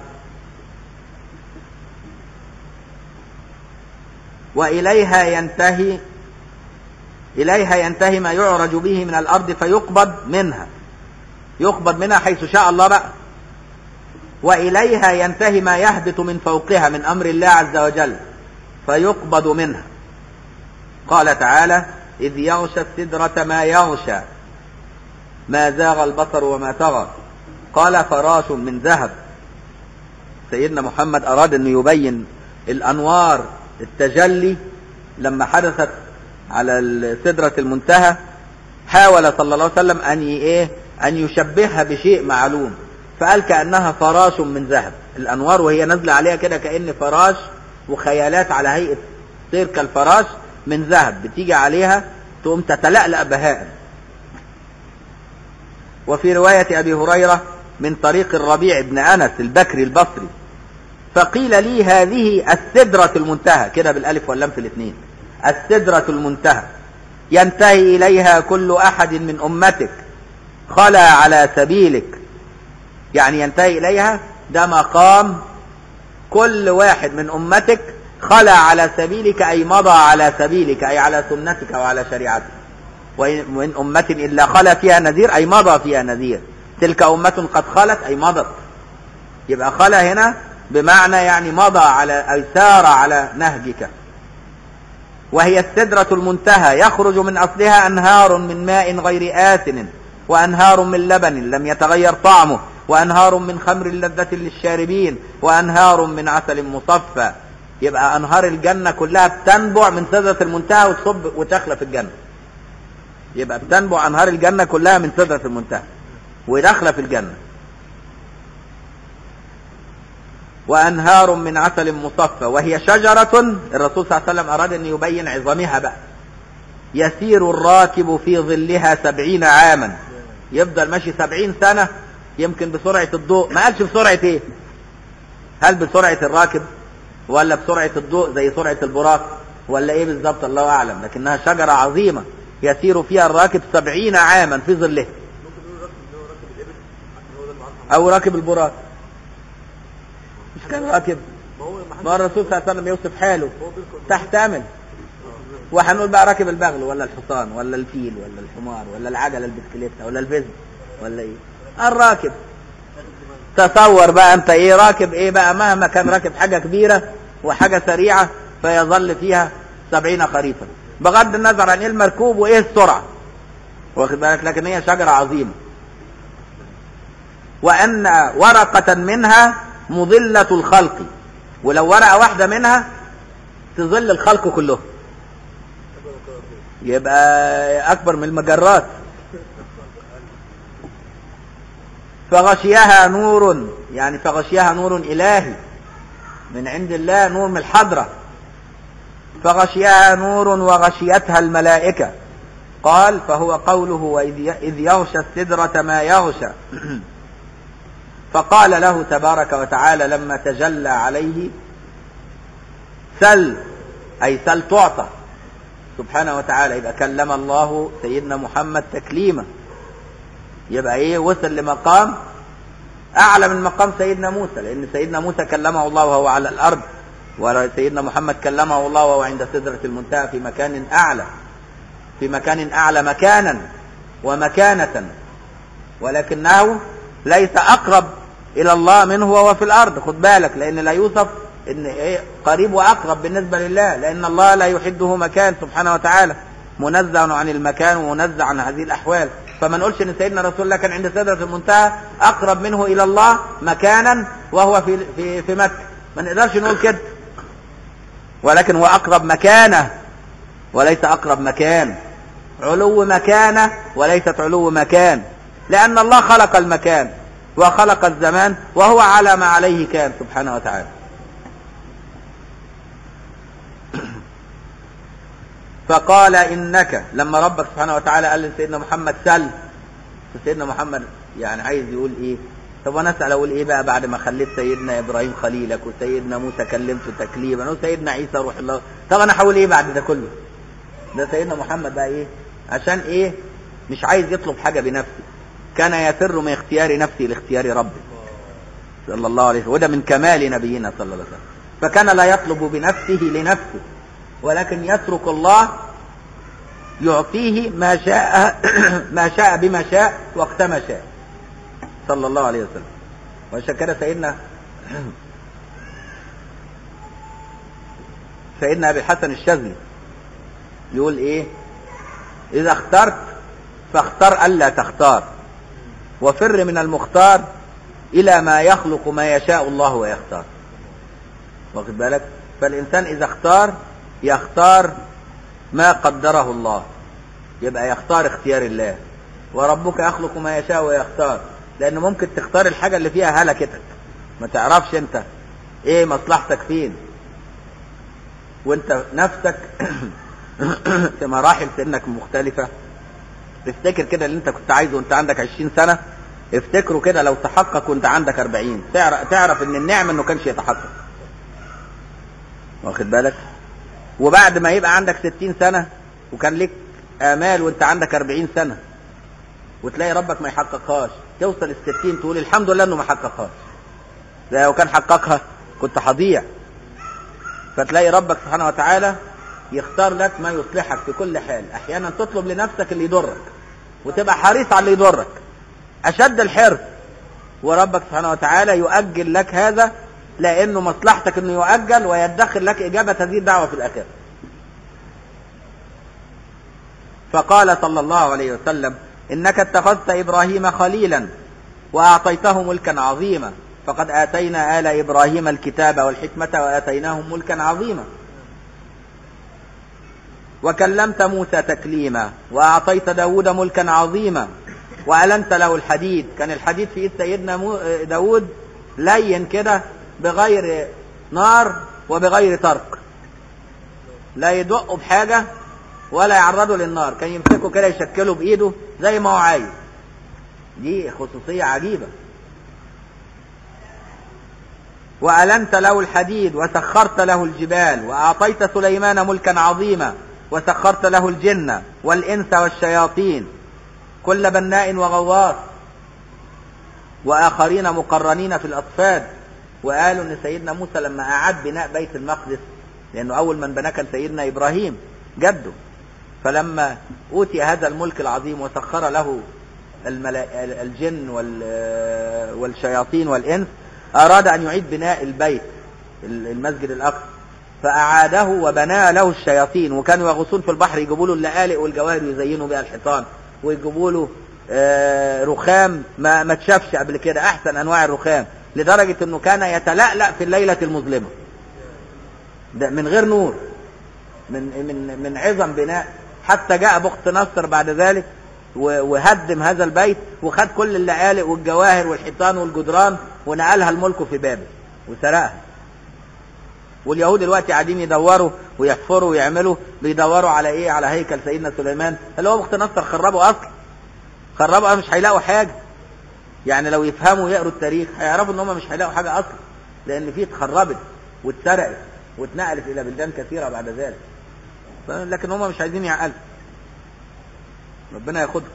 وإليها ينتهي إليها ينتهي ما يعرج به من الأرض فيقبض منها يقبض منها حيث شاء الله بقى وإليها ينتهي ما يهبط من فوقها من أمر الله عز وجل فيقبض منها قال تعالى إذ يغشى السدرة ما يغشى ما زاغ البصر وما طغى قال فراش من ذهب سيدنا محمد أراد أن يبين الأنوار التجلي لما حدثت على سدرة المنتهى حاول صلى الله عليه وسلم أن إيه أن يشبهها بشيء معلوم فقال كأنها فراش من ذهب الأنوار وهي نازلة عليها كده كأن فراش وخيالات على هيئة طير كالفراش من ذهب بتيجي عليها تقوم تتلألأ بهاء وفي رواية أبي هريرة من طريق الربيع بن أنس البكري البصري فقيل لي هذه السدرة المنتهى كده بالألف واللام في الاثنين السدرة المنتهى ينتهي إليها كل أحد من أمتك خلا على سبيلك يعني ينتهي إليها ده مقام كل واحد من أمتك خلى على سبيلك أي مضى على سبيلك أي على سنتك وعلى شريعتك ومن أمة إلا خلى فيها نذير أي مضى فيها نذير تلك أمة قد خلت أي مضت يبقى خلى هنا بمعنى يعني مضى على أي سار على نهجك وهي السدرة المنتهى يخرج من أصلها أنهار من ماء غير آسن وأنهار من لبن لم يتغير طعمه وأنهار من خمر لذة للشاربين وأنهار من عسل مصفى يبقى أنهار الجنة كلها بتنبع من سدرة المنتهى وتصب وتخلى في الجنة يبقى بتنبع أنهار الجنة كلها من سدرة المنتهى وداخلة في الجنة وأنهار من عسل مصفى وهي شجرة الرسول صلى الله عليه وسلم أراد أن يبين عظامها بقى يسير الراكب في ظلها سبعين عاما يفضل ماشي سبعين سنة يمكن بسرعة الضوء ما قالش بسرعة ايه هل بسرعة الراكب ولا بسرعة الضوء زي سرعة البراق ولا ايه بالظبط الله اعلم لكنها شجرة عظيمة يسير فيها الراكب سبعين عاما في ظلها او راكب البراق مش كان راكب ما الرسول صلى الله عليه وسلم يوصف حاله تحتمل وهنقول بقى راكب البغل ولا الحصان ولا الفيل ولا الحمار ولا العجله البسكليته ولا الفيزم ولا ايه الراكب تصور بقى انت ايه راكب ايه بقى مهما كان راكب حاجه كبيره وحاجه سريعه فيظل فيها سبعين خريفا بغض النظر عن ايه المركوب وايه السرعه واخد بالك لكن هي شجره عظيمه وان ورقه منها مظله الخلق ولو ورقه واحده منها تظل الخلق كلهم يبقى اكبر من المجرات فغشيها نور يعني فغشيها نور الهي من عند الله نور من الحضرة فغشيها نور وغشيتها الملائكة قال فهو قوله وإذ إذ يغشى السدرة ما يغشى فقال له تبارك وتعالى لما تجلى عليه سل أي سل تعطى سبحانه وتعالى يبقى كلم الله سيدنا محمد تكليما يبقى ايه وصل لمقام اعلى من مقام سيدنا موسى لان سيدنا موسى كلمه الله وهو على الارض وسيدنا محمد كلمه الله وهو عند سدرة المنتهى في مكان اعلى في مكان اعلى مكانا ومكانة ولكنه ليس اقرب الى الله منه وهو في الارض خد بالك لان لا يوصف ان ايه قريب واقرب بالنسبه لله لان الله لا يحده مكان سبحانه وتعالى منزه عن المكان ومنزه عن هذه الاحوال فما نقولش ان سيدنا رسول الله كان عند سدره المنتهى اقرب منه الى الله مكانا وهو في في في مكه ما نقدرش نقول كده ولكن هو اقرب مكانه وليس اقرب مكان علو مكانه وليست علو مكان لان الله خلق المكان وخلق الزمان وهو على ما عليه كان سبحانه وتعالى فقال إنك لما ربك سبحانه وتعالى قال لسيدنا محمد سل سيدنا محمد يعني عايز يقول إيه طب وانا اسال اقول ايه بقى بعد ما خليت سيدنا ابراهيم خليلك وسيدنا موسى كلمته تكليما وسيدنا عيسى روح الله طب انا هقول ايه بعد ده كله ده سيدنا محمد بقى ايه عشان ايه مش عايز يطلب حاجه بنفسه كان يفر من اختيار نفسه لاختيار ربه صلى الله عليه وسلم وده من كمال نبينا صلى الله عليه وسلم فكان لا يطلب بنفسه لنفسه ولكن يترك الله يعطيه ما شاء ما شاء بما شاء وقت ما شاء صلى الله عليه وسلم وعشان كده سيدنا سيدنا ابي الحسن الشاذلي يقول ايه اذا اخترت فاختر الا تختار وفر من المختار الى ما يخلق ما يشاء الله ويختار واخد بالك فالانسان اذا اختار يختار ما قدره الله يبقى يختار اختيار الله وربك يخلق ما يشاء ويختار لان ممكن تختار الحاجة اللي فيها هلكتك ما تعرفش انت ايه مصلحتك فين وانت نفسك في مراحل سنك مختلفة افتكر كده اللي انت كنت عايزه وانت عندك عشرين سنة افتكره كده لو تحقق وانت عندك اربعين تعرف, تعرف ان النعمة انه كانش يتحقق واخد بالك وبعد ما يبقى عندك ستين سنة وكان لك آمال وانت عندك أربعين سنة وتلاقي ربك ما يحققهاش توصل الستين تقول الحمد لله انه ما حققهاش ده لو كان حققها كنت هضيع فتلاقي ربك سبحانه وتعالى يختار لك ما يصلحك في كل حال احيانا تطلب لنفسك اللي يضرك وتبقى حريص على اللي يضرك اشد الحرص وربك سبحانه وتعالى يؤجل لك هذا لانه مصلحتك انه يؤجل ويدخر لك اجابه هذه الدعوه في الاخره فقال صلى الله عليه وسلم انك اتخذت ابراهيم خليلا واعطيته ملكا عظيما فقد اتينا ال ابراهيم الكتاب والحكمه واتيناهم ملكا عظيما وكلمت موسى تكليما واعطيت داود ملكا عظيما والنت له الحديد كان الحديد في ايد سيدنا داود لين كده بغير نار وبغير طرق لا يدقه بحاجة ولا يعرضه للنار كان يمسكه كده يشكله بإيده زي ما هو عايز دي خصوصية عجيبة وألنت له الحديد وسخرت له الجبال وأعطيت سليمان ملكا عظيما وسخرت له الجن والإنس والشياطين كل بناء وغواص وآخرين مقرنين في الأصفاد وقالوا ان سيدنا موسى لما اعاد بناء بيت المقدس لانه اول من بناه كان سيدنا ابراهيم جده فلما اوتي هذا الملك العظيم وسخر له الملا... الجن وال... والشياطين والانس اراد ان يعيد بناء البيت المسجد الاقصى فاعاده وبنى له الشياطين وكانوا يغوصون في البحر يجيبوا له اللآلئ والجواهر يزينوا بها الحيطان ويجيبوا له آه رخام ما ما تشافش قبل كده احسن انواع الرخام لدرجة انه كان يتلألأ في الليلة المظلمة ده من غير نور من من من عظم بناء حتى جاء بخت نصر بعد ذلك وهدم هذا البيت وخد كل اللآلئ والجواهر والحيطان والجدران ونقلها الملك في بابل وسرقها واليهود دلوقتي قاعدين يدوروا ويحفروا ويعملوا بيدوروا على ايه على هيكل سيدنا سليمان اللي هو بخت نصر خربوا اصلا خربوا مش هيلاقوا حاجه يعني لو يفهموا ويقروا التاريخ هيعرفوا ان هم مش هيلاقوا حاجه اصلا لان في اتخربت واتسرقت واتنقلت الى بلدان كثيره بعد ذلك ف- لكن هم مش عايزين يعقلوا ربنا ياخدهم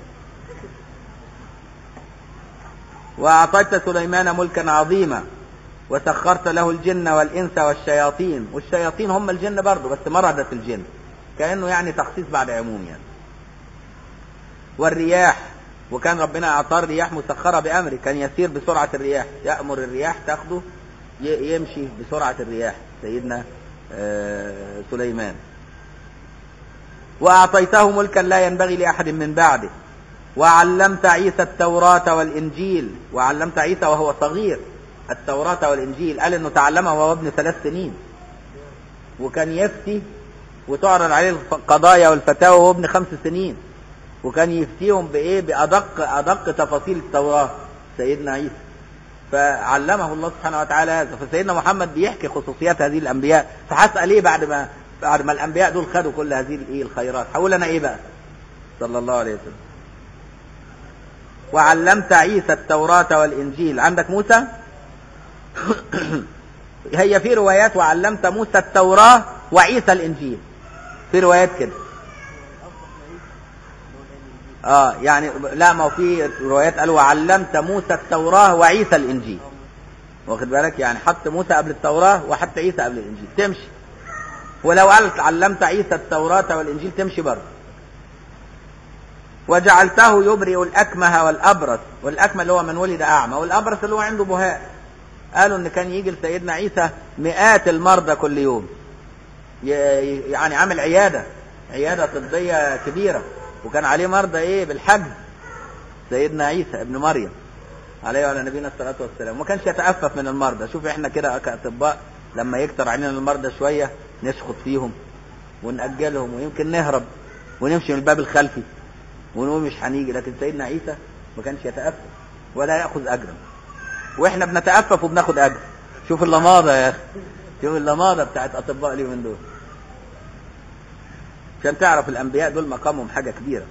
وأعطيت سليمان ملكا عظيما وسخرت له الجن والإنس والشياطين والشياطين هم الجن برضه بس مردة الجن كأنه يعني تخصيص بعد عموم يعني والرياح وكان ربنا أعطاه الرياح مسخرة بأمره كان يسير بسرعة الرياح يأمر الرياح تاخده ي- يمشي بسرعة الرياح سيدنا آه، سليمان وأعطيته ملكا لا ينبغي لأحد من بعده وعلمت عيسى التوراة والإنجيل وعلمت عيسى وهو صغير التوراة والإنجيل قال إنه تعلمه وهو ابن ثلاث سنين وكان يفتي وتعرض عليه القضايا والفتاوى وهو ابن خمس سنين وكان يفتيهم بإيه بأدق أدق تفاصيل التوراة سيدنا عيسى فعلمه الله سبحانه وتعالى هذا فسيدنا محمد بيحكي خصوصيات هذه الأنبياء فهسأل إيه بعد ما بعد ما الأنبياء دول خدوا كل هذه الإيه الخيرات هقول أنا إيه بقى صلى الله عليه وسلم وعلمت عيسى التوراة والإنجيل عندك موسى هي في روايات وعلمت موسى التوراة وعيسى الإنجيل في روايات كده اه يعني لا ما هو في روايات قالوا وعلمت موسى التوراة وعيسى الإنجيل واخد بالك يعني حط موسى قبل التوراة وحط عيسى قبل الإنجيل تمشي ولو قالت علمت عيسى التوراة والإنجيل تمشي برضه وجعلته يبرئ الأكمه والأبرص والأكمه اللي هو من ولد أعمى والأبرص اللي هو عنده بهاء قالوا إن كان يجي لسيدنا عيسى مئات المرضى كل يوم ي- يعني عامل عيادة عيادة طبية كبيرة وكان عليه مرضى إيه بالحجز سيدنا عيسى ابن مريم عليه وعلى نبينا الصلاة والسلام وما كانش يتأفف من المرضى شوف احنا كده كأطباء لما يكتر علينا المرضى شوية نشخط فيهم ونأجلهم ويمكن نهرب ونمشي من الباب الخلفي ونقول مش هنيجي لكن سيدنا عيسى ما كانش يتأفف ولا يأخذ أجرا واحنا بنتأفف وبناخد أجر شوف اللماضة يا أخي شوف اللماضة بتاعت أطباء اليومين دول عشان تعرف الأنبياء دول مقامهم حاجة كبيرة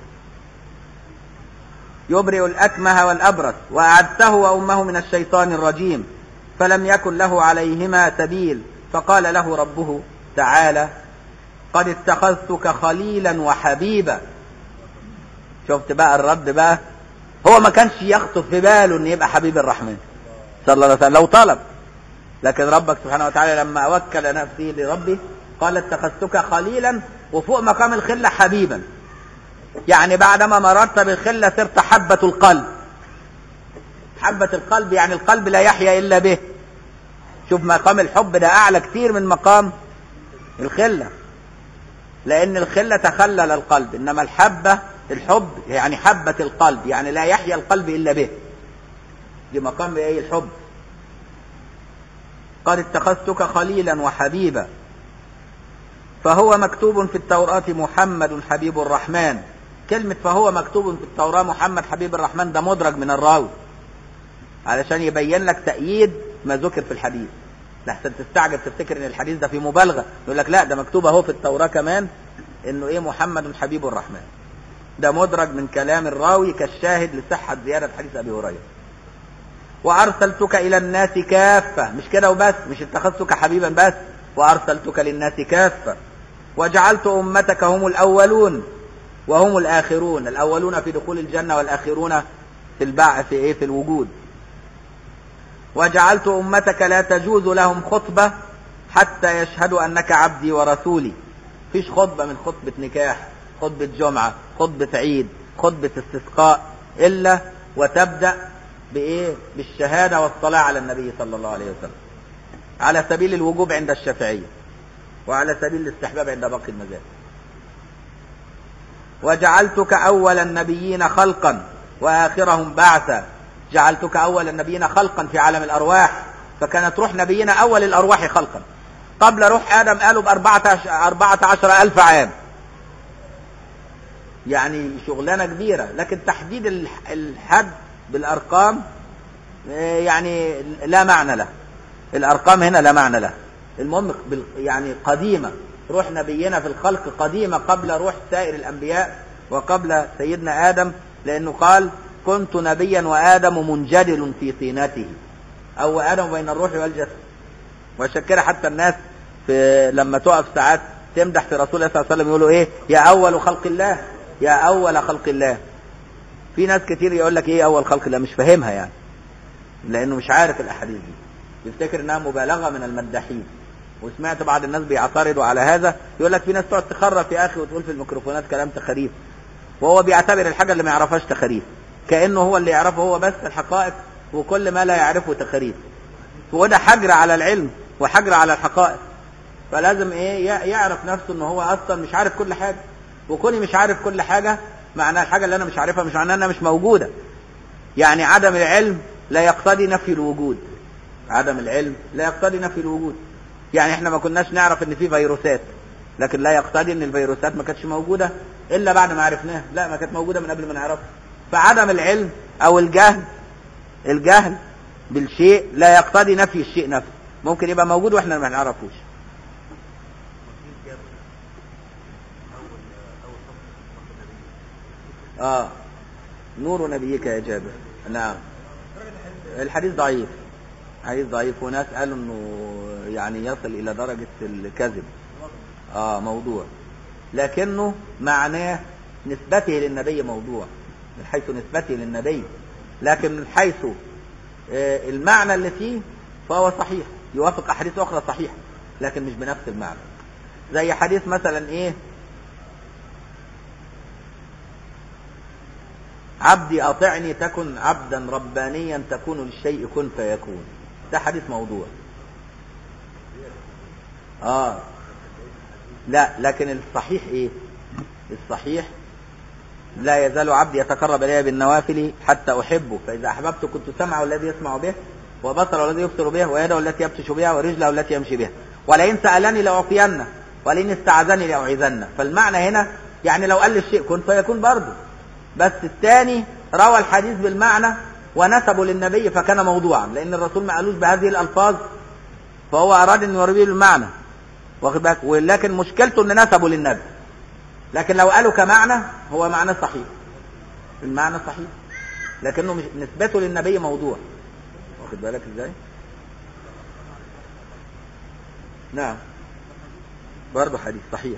يبرئ الأكمه والأبرص وأعدته وأمه من الشيطان الرجيم فلم يكن له عليهما سبيل فقال له ربه تعالى قد اتخذتك خليلا وحبيبا شفت بقى الرد بقى هو ما كانش يخطر في باله ان يبقى حبيب الرحمن صلى الله عليه وسلم لو طلب لكن ربك سبحانه وتعالى لما وكل نفسه لربه قال اتخذتك خليلا وفوق مقام الخلة حبيبا يعني بعدما مررت بالخلة صرت حبة القلب حبة القلب يعني القلب لا يحيا إلا به شوف مقام الحب ده أعلى كتير من مقام الخلة لأن الخلة تخلل القلب إنما الحبة الحب يعني حبة القلب يعني لا يحيا القلب إلا به دي مقام إيه الحب قد اتخذتك خليلا وحبيبا فهو مكتوب في التوراة محمد حبيب الرحمن كلمة فهو مكتوب في التوراة محمد حبيب الرحمن ده مدرج من الراوي علشان يبين لك تأييد ما ذكر في الحديث لحسن تستعجب تفتكر ان الحديث ده في مبالغة يقول لك لا ده مكتوب اهو في التوراة كمان انه ايه محمد حبيب الرحمن ده مدرج من كلام الراوي كالشاهد لصحة زيادة حديث ابي هريرة وارسلتك الى الناس كافة مش كده وبس مش اتخذتك حبيبا بس وارسلتك للناس كافة وجعلت امتك هم الاولون وهم الاخرون الاولون في دخول الجنة والاخرون في البع في ايه في الوجود وجعلت امتك لا تجوز لهم خطبة حتى يشهدوا انك عبدي ورسولي فيش خطبة من خطبة نكاح خطبة جمعة خطبة عيد خطبة استسقاء الا وتبدأ بايه بالشهادة والصلاة على النبي صلى الله عليه وسلم على سبيل الوجوب عند الشافعية وعلى سبيل الاستحباب عند باقي المذاهب وجعلتك أول النبيين خلقا وآخرهم بعثا جعلتك أول النبيين خلقا في عالم الأرواح فكانت روح نبينا أول الأرواح خلقا قبل روح آدم قالوا بأربعة أربعة عشر ألف عام يعني شغلانة كبيرة لكن تحديد الح- الحد بالأرقام آه، يعني لا معنى له الأرقام هنا لا معنى لها المهم بال- يعني قديمة روح نبينا في الخلق قديمة قبل روح سائر الأنبياء وقبل سيدنا آدم لأنه قال كنت نبيا وآدم منجدل في طينته أو آدم بين الروح والجسد وعشان كده حتى الناس في لما تقف ساعات تمدح في رسول الله صلى الله عليه وسلم يقولوا ايه يا اول خلق الله يا اول خلق الله في ناس كتير يقول لك ايه اول خلق الله مش فاهمها يعني لانه مش عارف الاحاديث دي يفتكر انها مبالغه من المداحين وسمعت بعض الناس بيعترضوا على هذا يقول لك في ناس تقعد تخرف يا اخي وتقول في الميكروفونات كلام تخاريف وهو بيعتبر الحاجه اللي ما يعرفهاش تخاريف كانه هو اللي يعرفه هو بس الحقائق وكل ما لا يعرفه تخاريف وده حجر على العلم وحجر على الحقائق فلازم ايه يع- يعرف نفسه ان هو اصلا مش عارف كل حاجه وكوني مش عارف كل حاجه معناها الحاجه اللي انا مش عارفها مش معناها انها مش موجوده يعني عدم العلم لا يقتضي نفي الوجود عدم العلم لا يقتضي نفي الوجود يعني احنا ما كناش نعرف ان في فيروسات لكن لا يقتضي ان الفيروسات ما كانتش موجوده الا بعد ما عرفناها لا ما كانت موجوده من قبل ما نعرفها فعدم العلم او الجهل الجهل بالشيء لا يقتضي نفي الشيء نفسه ممكن يبقى موجود واحنا ما نعرفوش اه نور نبيك يا جابر نعم الحديث ضعيف حديث ضعيف وناس قالوا انه يعني يصل الى درجة الكذب اه موضوع لكنه معناه نسبته للنبي موضوع من حيث نسبته للنبي لكن من حيث آه، المعنى اللي فيه فهو صحيح يوافق احاديث اخرى صحيحه لكن مش بنفس المعنى زي حديث مثلا ايه عبدي اطعني تكن عبدا ربانيا تكون للشيء كن فيكون ده حديث موضوع اه لا لكن الصحيح ايه الصحيح لا يزال عبدي يتقرب الي بالنوافل حتى احبه فاذا احببت كنت سمعه الذي يسمع به وبصره الذي يبصر به ويده التي يبطش بها ورجله التي يمشي بها ولئن سالني لاعطينه ولئن استعاذني لاعيذنه فالمعنى هنا يعني لو قال لي الشيء كن فيكون برضه بس الثاني روى الحديث بالمعنى ونسبه للنبي فكان موضوعا لان الرسول ما قالوش بهذه الالفاظ فهو اراد ان يروي بالمعنى واخد بالك ولكن مشكلته ان نسبه للنبي لكن لو قالوا كمعنى هو معنى صحيح المعنى صحيح لكنه مش نسبته للنبي موضوع واخد بالك ازاي نعم برضه حديث صحيح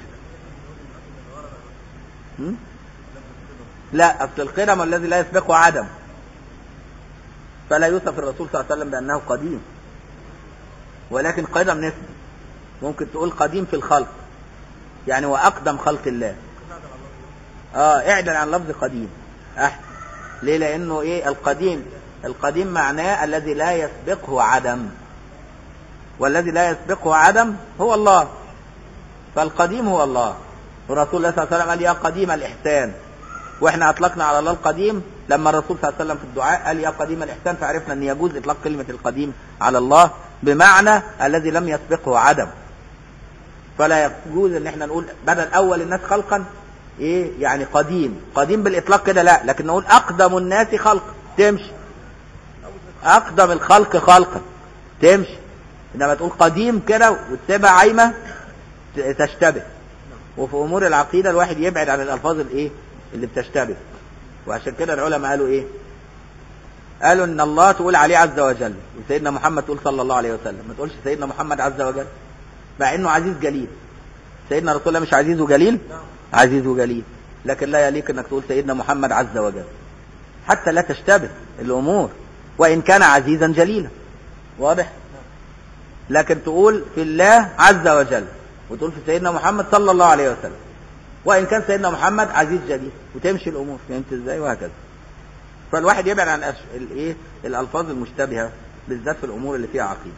هم؟ لا اصل القدم الذي لا يسبقه عدم فلا يوصف الرسول صلى الله عليه وسلم بانه قديم ولكن قدم نسبي ممكن تقول قديم في الخلق يعني واقدم خلق الله اه اعدل عن لفظ قديم احسن ليه لانه ايه القديم القديم معناه الذي لا يسبقه عدم والذي لا يسبقه عدم هو الله فالقديم هو الله ورسول الله صلى الله عليه وسلم قال يا قديم الإحسان واحنا اطلقنا على الله القديم لما الرسول صلى الله عليه وسلم في الدعاء قال يا قديم الإحسان فعرفنا ان يجوز اطلاق كلمة القديم على الله بمعنى الذي لم يسبقه عدم فلا يجوز ان احنا نقول بدل اول الناس خلقا ايه يعني قديم قديم بالاطلاق كده لا لكن نقول اقدم الناس خلقا تمشي اقدم الخلق خلقا تمشي انما تقول قديم كده وتسيبها عايمه ت- تشتبه وفي امور العقيده الواحد يبعد عن الالفاظ الايه اللي بتشتبه وعشان كده العلماء قالوا ايه قالوا ان الله تقول عليه عز وجل وسيدنا محمد تقول صلى الله عليه وسلم ما تقولش سيدنا محمد عز وجل مع انه عزيز جليل سيدنا رسول الله مش عزيز وجليل عزيز وجليل لكن لا يليق انك تقول سيدنا محمد عز وجل حتى لا تشتبه الامور وان كان عزيزا جليلا واضح لكن تقول في الله عز وجل وتقول في سيدنا محمد صلى الله عليه وسلم وان كان سيدنا محمد عزيز جليل وتمشي الامور فهمت ازاي وهكذا فالواحد يبعد عن أش- الايه الالفاظ المشتبهه بالذات في الامور اللي فيها عقيده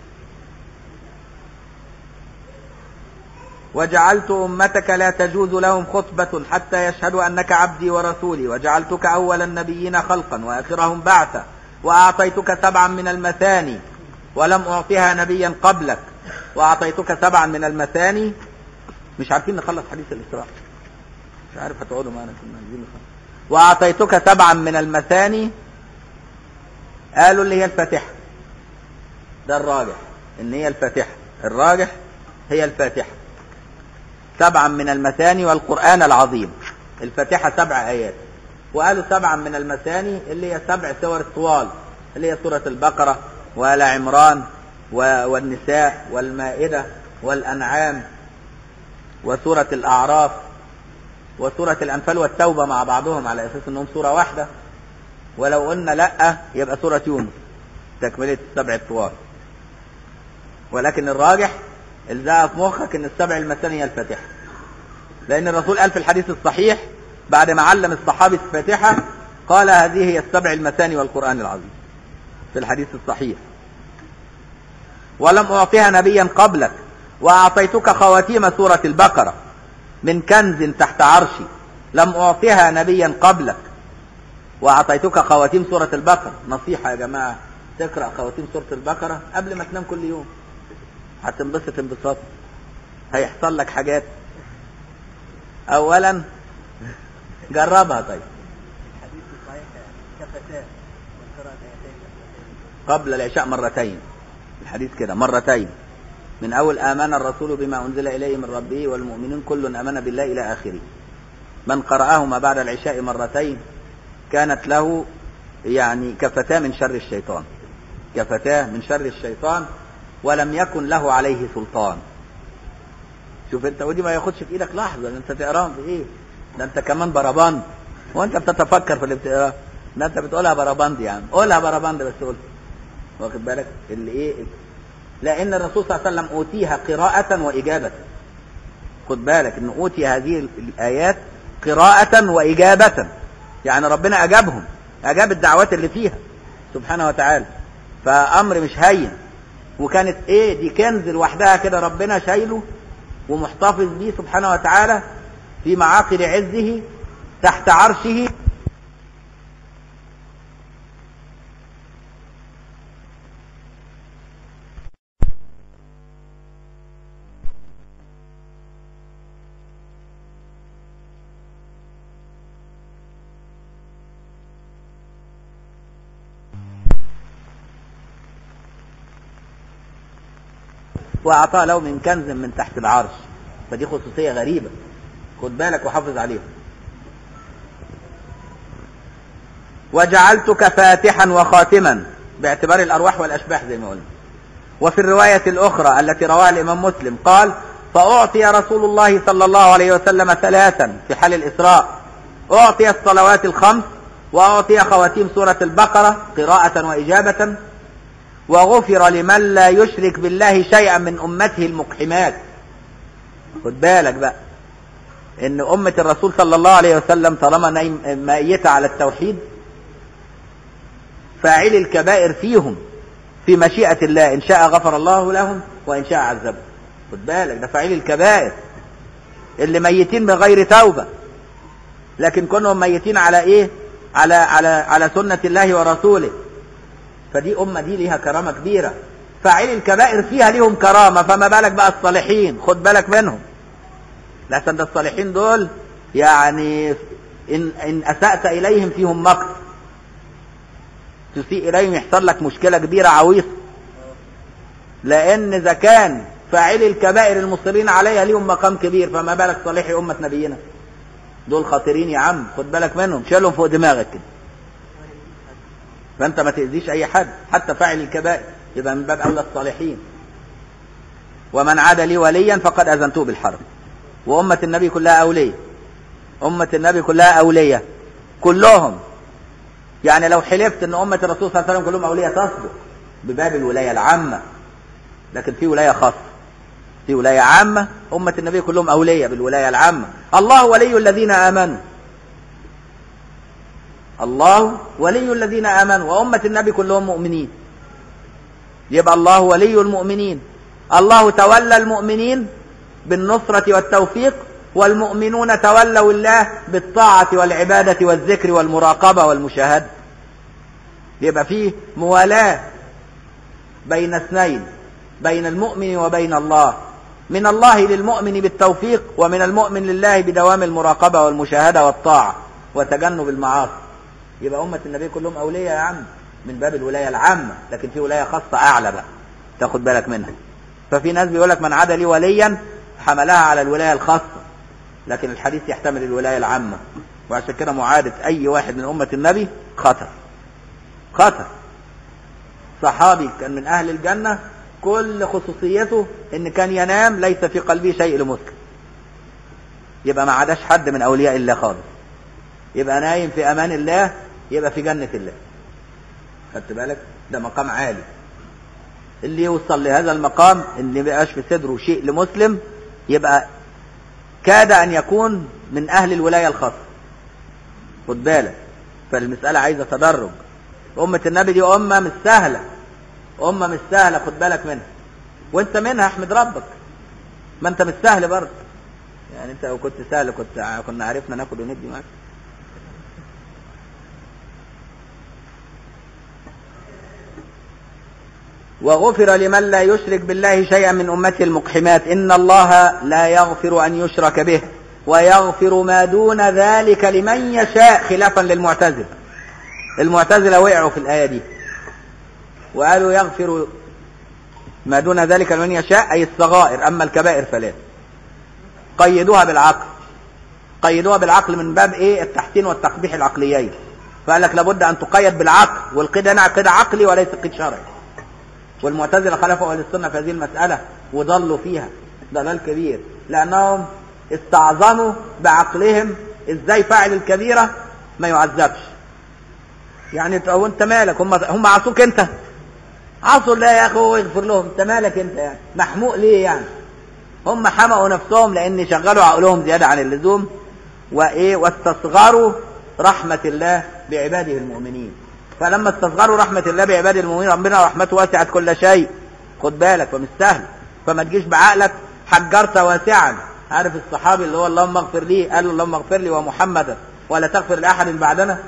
وجعلت أمتك لا تجوز لهم خطبة حتى يشهدوا أنك عبدي ورسولي وجعلتك أول النبيين خلقا وآخرهم بعثا وأعطيتك سبعا من المثاني ولم أعطها نبيا قبلك وأعطيتك سبعا من المثاني مش عارفين نخلص حديث الإسراء مش عارف هتقعدوا معنا كنا عايزين نخلص وأعطيتك سبعا من المثاني قالوا اللي هي الفاتحة ده الراجح إن هي الفاتحة الراجح هي الفاتحة سبعا من المثاني والقرآن العظيم الفاتحة سبع آيات وقالوا سبعا من المثاني اللي هي سبع سور طوال اللي هي سورة البقرة وآل عمران و- والنساء والمائدة والأنعام وسورة الأعراف وسورة الأنفال والتوبة مع بعضهم على أساس أنهم سورة واحدة ولو قلنا لأ يبقى سورة يونس تكملة السبع الطوال ولكن الراجح الزقها في مخك ان السبع المثاني هي الفاتحة لأن الرسول قال في الحديث الصحيح بعد ما علم الصحابة الفاتحة قال هذه هي السبع المثاني والقرآن العظيم في الحديث الصحيح ولم أعطيها نبيا قبلك وأعطيتك خواتيم سورة البقرة من كنز تحت عرشي لم أعطيها نبيا قبلك وأعطيتك خواتيم سورة البقرة نصيحة يا جماعة تقرأ خواتيم سورة البقرة قبل ما تنام كل يوم هتنبسط انبساط هيحصل لك حاجات أولا جربها طيب الحديث الصحيح كفتاه من قرأ آيتين قبل العشاء مرتين الحديث كده مرتين من أول آمن الرسول بما أنزل إليه من ربه والمؤمنون كل آمن بالله إلى آخره من قرأهما بعد العشاء مرتين كانت له يعني كفتاه من شر الشيطان كفتاه من شر الشيطان ولم يكن له عليه سلطان شوف انت ودي ما ياخدش في ايدك لحظه ده انت تقراهم في ايه ده انت كمان بربند وانت بتتفكر في اللي بتقراه ده انت بتقولها بربند يا عم قولها بربند بس قول واخد بالك اللي ايه لان الرسول صلى الله عليه وسلم اوتيها قراءه واجابه خد بالك ان اوتي هذه الايات قراءه واجابه يعني ربنا اجابهم اجاب الدعوات اللي فيها سبحانه وتعالى فامر مش هين وكانت ايه دي كنز لوحدها كده ربنا شايله ومحتفظ بيه سبحانه وتعالى في معاقل عزه تحت عرشه وأعطاه له من كنز من تحت العرش فدي خصوصية غريبة خد بالك وحافظ عليها وجعلتك فاتحا وخاتما باعتبار الأرواح والأشباح زي ما قلنا وفي الرواية الأخرى التي رواها الإمام مسلم قال فأعطي رسول الله صلى الله عليه وسلم ثلاثا في حال الإسراء أعطي الصلوات الخمس وأعطي خواتيم سورة البقرة قراءة وإجابة وغفر لمن لا يشرك بالله شيئا من أمته المقحمات خد بالك بقى ان أمة الرسول صلى الله عليه وسلم طالما نايم ميتة على التوحيد فاعل الكبائر فيهم في مشيئة الله إن شاء غفر الله لهم وإن شاء عذبهم خد بالك ده فاعل الكبائر اللي ميتين بغير توبة لكن كونهم ميتين على ايه على على على سنة الله ورسوله فدي أمة دي ليها كرامة كبيرة فاعل الكبائر فيها ليهم كرامة فما بالك بقى الصالحين خد بالك منهم لكن ده الصالحين دول يعني إن, إن أسأت إليهم فيهم مكر تسيء إليهم يحصل لك مشكلة كبيرة عويصة لأن إذا كان فاعل الكبائر المصرين عليها ليهم مقام كبير فما بالك صالحي أمة نبينا دول خطيرين يا عم خد بالك منهم شيلهم فوق دماغك كده فانت ما تأذيش اي حد حتى فاعل الكبائر يبقى من باب اولى الصالحين ومن عاد لي وليا فقد اذنته بالحرب وامه النبي كلها اوليه امه النبي كلها اوليه كلهم يعني لو حلفت ان امه الرسول صلى الله عليه وسلم كلهم اوليه تصدق بباب الولايه العامه لكن في ولايه خاصه في ولايه عامه امه النبي كلهم اوليه بالولايه العامه الله ولي الذين امنوا الله ولي الذين امنوا وامه النبي كلهم مؤمنين يبقى الله ولي المؤمنين الله تولى المؤمنين بالنصرة والتوفيق والمؤمنون تولوا الله بالطاعة والعبادة والذكر والمراقبة والمشاهدة يبقى فيه موالاة بين اثنين بين المؤمن وبين الله من الله للمؤمن بالتوفيق ومن المؤمن لله بدوام المراقبة والمشاهدة والطاعة وتجنب المعاصي يبقى أمة النبي كلهم أولياء يا عم من باب الولاية العامة لكن في ولاية خاصة أعلى بقى تاخد بالك منها ففي ناس بيقول لك من عاد لي وليا حملها على الولايه الخاصه لكن الحديث يحتمل الولايه العامه وعشان كده معادة اي واحد من امه النبي خطر خطر صحابي كان من اهل الجنه كل خصوصيته ان كان ينام ليس في قلبه شيء لمسكن يبقى ما عادش حد من اولياء الله خالص يبقى نايم في امان الله يبقى في جنه الله خدت بالك ده مقام عالي اللي يوصل لهذا المقام اللي ما يبقاش في صدره شيء لمسلم يبقى كاد ان يكون من اهل الولايه الخاصه خد بالك فالمساله عايزه تدرج امه النبي دي امه مش سهله امه مش سهله خد بالك منها وانت منها احمد ربك ما انت مش سهل برضه يعني انت لو كنت سهل كنت كنا عرفنا ناخد وندي معاك وغفر لمن لا يشرك بالله شيئا من أمته المقحمات إن الله لا يغفر أن يشرك به ويغفر ما دون ذلك لمن يشاء خلافا للمعتزلة المعتزلة وقعوا في الآية دي وقالوا يغفر ما دون ذلك لمن يشاء أي الصغائر أما الكبائر فلا قيدوها بالعقل قيدوها بالعقل من باب إيه التحسين والتقبيح العقليين فقال لك لابد أن تقيد بالعقل والقيد هنا قيد عقلي وليس قيد شرعي والمعتزلة خالفوا أهل السنة في هذه المسألة وضلوا فيها ضلال كبير لأنهم استعظموا بعقلهم إزاي فاعل الكبيرة ما يعذبش يعني انت وانت مالك هم هم عصوك انت عصوا الله يا اخي هو يغفر لهم انت مالك انت يعني محموق ليه يعني هم حمقوا نفسهم لان شغلوا عقلهم زياده عن اللزوم وايه واستصغروا رحمه الله بعباده المؤمنين فلما استصغروا رحمه الله بعباده المؤمنين ربنا رحمته وسعت كل شيء خد بالك فمش سهل فما تجيش بعقلك حجرت واسعا عارف الصحابي اللي هو اللهم اغفر لي قال له اللهم اغفر لي ومحمدا ولا تغفر لاحد بعدنا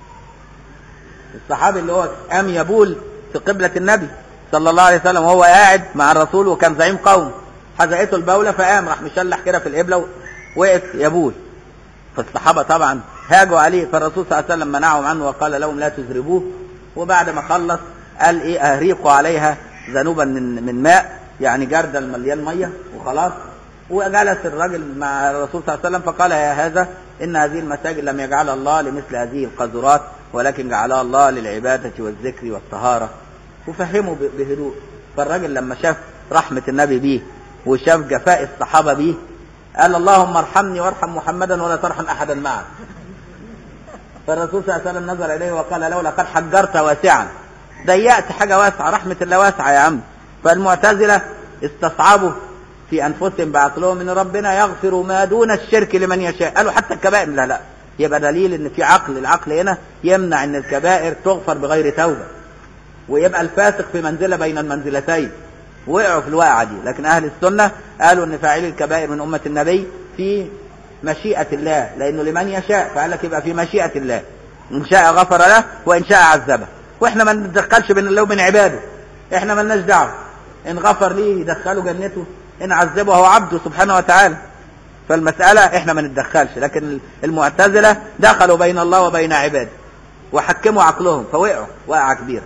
الصحابي اللي هو قام يبول في قبلة النبي صلى الله عليه وسلم وهو قاعد مع الرسول وكان زعيم قوم حزقته البولة فقام راح مشلح كده في القبلة ووقف يبول فالصحابة طبعا هاجوا عليه فالرسول صلى الله عليه وسلم منعهم عنه وقال لهم لا تزربوه وبعد ما خلص قال ايه اهريقوا عليها ذنوبا من من ماء يعني جردل مليان ميه وخلاص وجلس الرجل مع الرسول صلى الله عليه وسلم فقال يا هذا ان هذه المساجد لم يجعلها الله لمثل هذه القذرات ولكن جعلها الله للعبادة والذكر والطهارة وفهمه بهدوء فالراجل لما شاف رحمة النبي بيه وشاف جفاء الصحابة بيه قال اللهم ارحمني وارحم محمدا ولا ترحم أحدا معه فالرسول صلى الله عليه وسلم نظر إليه وقال له لقد حجرت واسعا ضيقت حاجة واسعة رحمة الله واسعة يا عم فالمعتزلة استصعبوا في أنفسهم بعقلهم إن ربنا يغفر ما دون الشرك لمن يشاء قالوا حتى الكبائر لا لا يبقى دليل ان في عقل العقل هنا يمنع ان الكبائر تغفر بغير توبه ويبقى الفاسق في منزله بين المنزلتين وقعوا في الواقعه دي لكن اهل السنه قالوا ان فاعلي الكبائر من امه النبي في مشيئه الله لانه لمن يشاء فقال لك يبقى في مشيئه الله ان شاء غفر له وان شاء عذبه واحنا ما نتدخلش بين الله وبين عباده احنا مالناش دعوه ان غفر ليه يدخله جنته ان عذبه هو عبده سبحانه وتعالى فالمسألة احنا ما نتدخلش لكن المعتزلة دخلوا بين الله وبين عباده وحكموا عقلهم فوقعوا وقعة كبيرة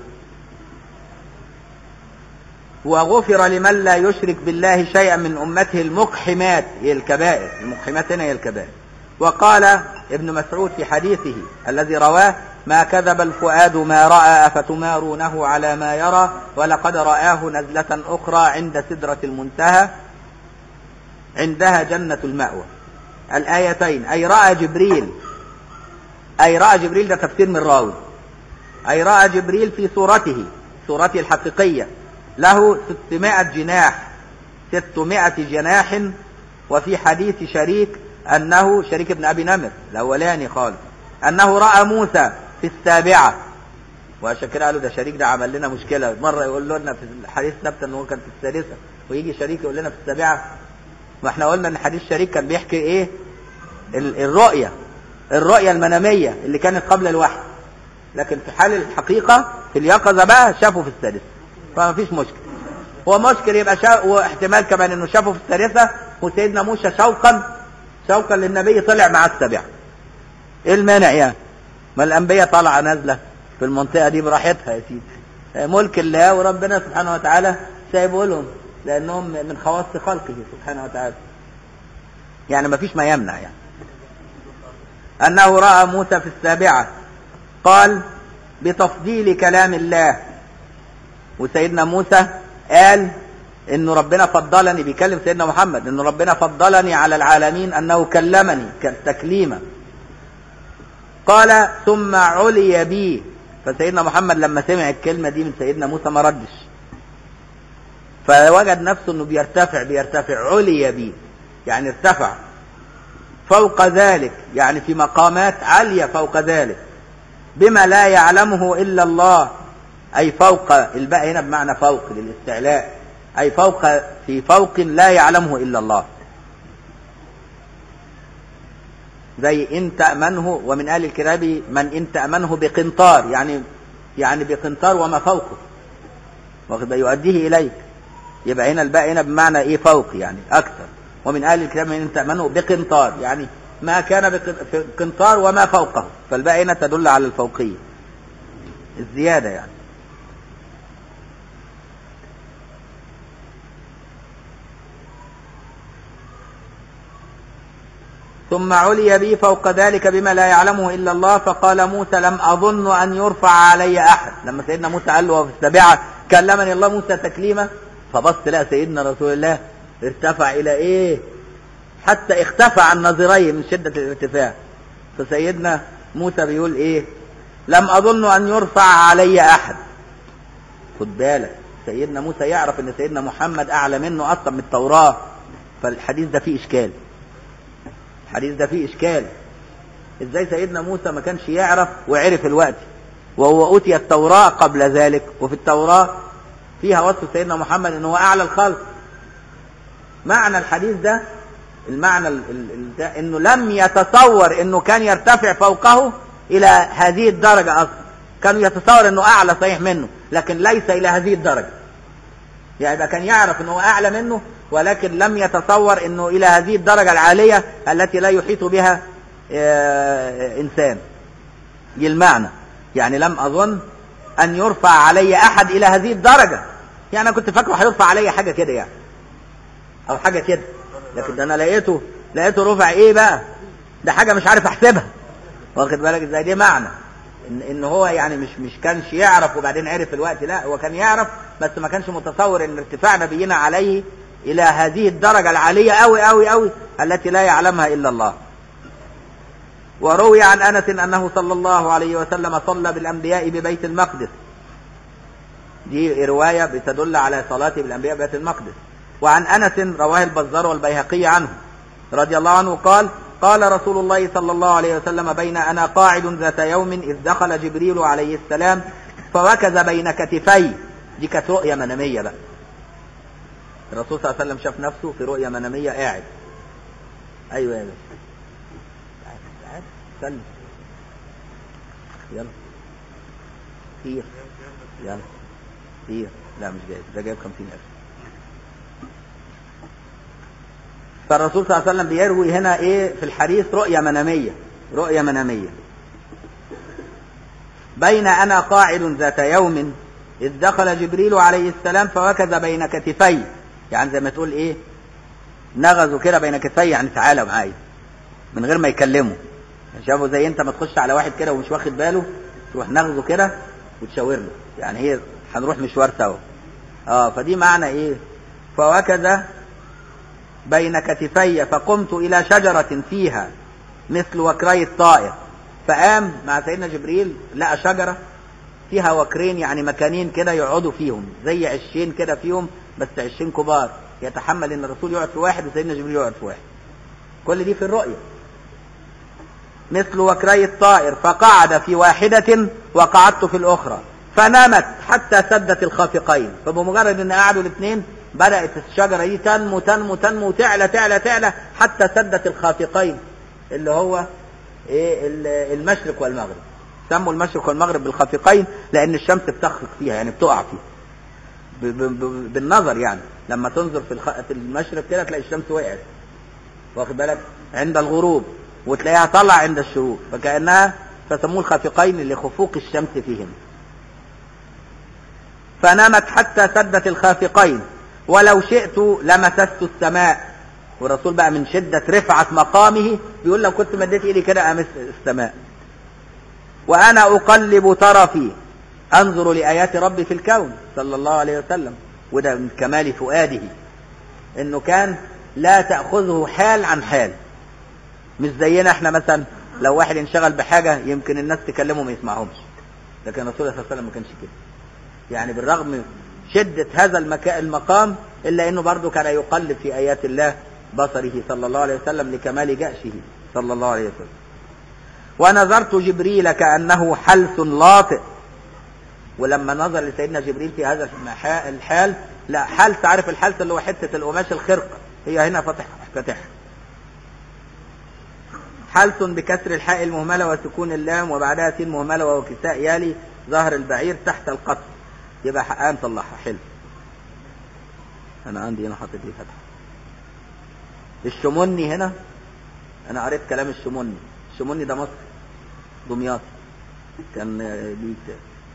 وغفر لمن لا يشرك بالله شيئا من أمته المقحمات هي الكبائر المقحمات هنا هي الكبائر وقال ابن مسعود في حديثه الذي رواه ما كذب الفؤاد ما رأى أفتمارونه على ما يرى ولقد رآه نزلة أخرى عند سدرة المنتهى عندها جنة المأوى الآيتين أي رأى جبريل أي رأى جبريل ده تفسير من راوي أي رأى جبريل في صورته صورته الحقيقية له 600 جناح 600 جناح وفي حديث شريك أنه شريك ابن أبي نمر الأولاني خالص أنه رأى موسى في السابعة وعشان كده قالوا ده شريك ده عمل لنا مشكلة مرة يقول لنا في الحديث ثابت أنه كان في السادسة ويجي شريك يقول لنا في السابعة ما احنا قلنا ان حديث شريك كان بيحكي ايه الرؤية الرؤية المنامية اللي كانت قبل الوحي لكن في حال الحقيقة في اليقظة بقى شافوا في السادسة فما فيش مشكلة هو مشكل يبقى شا... واحتمال كمان انه شافوا في السادسة وسيدنا موسى شوقا شوقا للنبي طلع مع السبع ايه المانع يعني ما الانبياء طالعة نازلة في المنطقة دي براحتها يا سيدي ملك الله وربنا سبحانه وتعالى سايبه لهم لانهم من خواص خلقه سبحانه وتعالى يعني ما فيش ما يمنع يعني انه راى موسى في السابعه قال بتفضيل كلام الله وسيدنا موسى قال انه ربنا فضلني بيكلم سيدنا محمد انه ربنا فضلني على العالمين انه كلمني تكليما قال ثم علي بي فسيدنا محمد لما سمع الكلمة دي من سيدنا موسى ما ردش فوجد نفسه انه بيرتفع بيرتفع علي بي يعني ارتفع فوق ذلك يعني في مقامات عالية فوق ذلك بما لا يعلمه إلا الله أي فوق الباء هنا بمعنى فوق للاستعلاء أي فوق في فوق لا يعلمه إلا الله زي إن تأمنه ومن أهل الكتاب من إن تأمنه بقنطار يعني يعني بقنطار وما فوقه واخد يؤديه إليك يبقى هنا الباء هنا بمعنى إيه فوق يعني أكثر ومن أهل الكتاب من إن تأمنه بقنطار يعني ما كان بقنطار وما فوقه فالباء هنا تدل على الفوقية الزيادة يعني ثم علي بي فوق ذلك بما لا يعلمه إلا الله فقال موسى لم أظن أن يرفع علي أحد لما سيدنا موسى قال له في السابعة كلمني الله موسى تكليما فبص لقى سيدنا رسول الله ارتفع إلى إيه حتى اختفى عن نظريه من شدة الارتفاع فسيدنا موسى بيقول إيه لم أظن أن يرفع علي أحد خد بالك سيدنا موسى يعرف ان سيدنا محمد اعلى منه اصلا من التوراه فالحديث ده فيه اشكال الحديث ده فيه اشكال ازاي سيدنا موسى ما كانش يعرف وعرف الوقت وهو اوتي التوراه قبل ذلك وفي التوراه فيها وصف سيدنا محمد انه هو اعلى الخلق معنى الحديث ده المعنى ال ال ده انه لم يتصور انه كان يرتفع فوقه الى هذه الدرجه اصلا كان يتصور انه اعلى صحيح منه لكن ليس الى هذه الدرجه يعني ده كان يعرف انه اعلى منه ولكن لم يتصور انه الى هذه الدرجه العاليه التي لا يحيط بها انسان دي المعنى يعني لم اظن ان يرفع علي احد الى هذه الدرجه يعني انا كنت فاكره هيرفع علي حاجه كده يعني او حاجه كده لكن ده انا لقيته لقيته رفع ايه بقى ده حاجه مش عارف احسبها واخد بالك ازاي دي معنى ان ان هو يعني مش مش كانش يعرف وبعدين عرف الوقت لا هو كان يعرف بس ما كانش متصور ان ارتفاع نبينا عليه الى هذه الدرجه العاليه قوي قوي قوي التي لا يعلمها الا الله وروي عن انس انه صلى الله عليه وسلم صلى بالانبياء ببيت المقدس دي روايه بتدل على صلاته بالانبياء ببيت المقدس وعن انس رواه البزار والبيهقي عنه رضي الله عنه قال قال رسول الله صلى الله عليه وسلم بين انا قاعد ذات يوم اذ دخل جبريل عليه السلام فوكز بين كتفي دي كانت رؤيه مناميه بقى الرسول صلى الله عليه وسلم شاف نفسه في رؤيه مناميه قاعد ايوه يا باشا تعال تعال سلم يلا كتير يلا كتير لا مش جايب ده جايب 50000 فالرسول صلى الله عليه وسلم بيروي هنا ايه في الحديث رؤية منامية رؤية منامية بين انا قاعد ذات يوم اذ دخل جبريل عليه السلام فوكز بين كتفي يعني زي ما تقول ايه نغزوا كده بين كتفي يعني تعالى معايا من غير ما يكلموا شافوا زي انت ما تخش على واحد كده ومش واخد باله تروح نغزه كده وتشاور له يعني هي هنروح مشوار سوا اه فدي معنى ايه فوكز بين كتفي فقمت إلى شجرة فيها مثل وكري الطائر فقام مع سيدنا جبريل لقى شجرة فيها وكرين يعني مكانين كده يقعدوا فيهم زي عشين كده فيهم بس عشين كبار يتحمل ان الرسول يقعد في واحد وسيدنا جبريل يقعد في واحد كل دي في الرؤية مثل وكري الطائر فقعد في واحدة وقعدت في الأخرى فنامت حتى سدت الخافقين فبمجرد ان قعدوا الاثنين بدأت الشجرة دي تنمو تنمو تنمو وتعلى تعلى تعلى حتى سدت الخافقين اللي هو ايه المشرق والمغرب سموا المشرق والمغرب بالخافقين لأن الشمس بتخفق فيها يعني بتقع فيها بالنظر يعني لما تنظر في, الخ... في المشرق كده تلاقي الشمس وقعت واخد بالك عند الغروب وتلاقيها طلع عند الشروق فكأنها فسموه الخافقين لخفوق الشمس فيهم فنامت حتى سدت الخافقين ولو شئت لمسست السماء والرسول بقى من شدة رفعة مقامه بيقول لو كنت مديت ايدي كده امس السماء وانا اقلب طرفي انظر لايات ربي في الكون صلى الله عليه وسلم وده من كمال فؤاده انه كان لا تاخذه حال عن حال مش زينا احنا مثلا لو واحد انشغل بحاجه يمكن الناس تكلمه ما يسمعهمش لكن الرسول صلى الله عليه وسلم ما كانش كده يعني بالرغم من شده هذا المكا المقام الا انه برضه كان يقلب في ايات الله بصره صلى الله عليه وسلم لكمال جأشه صلى الله عليه وسلم ونظرت جبريل كأنه حلس لاطئ ولما نظر لسيدنا جبريل في هذا المحا- الحال لا حلس عارف الحلس اللي هو حتة القماش الخرقة هي هنا فتح فتح حلس بكسر الحاء المهملة وسكون اللام وبعدها سين مهملة وهو كساء يالي ظهر البعير تحت القطر يبقى حقها نصلحها حلو انا عندي هنا حاطط لي فتحه الشمني هنا انا قريت كلام الشمني الشمني ده مصري دمياطي كان آه، ليه كتاب.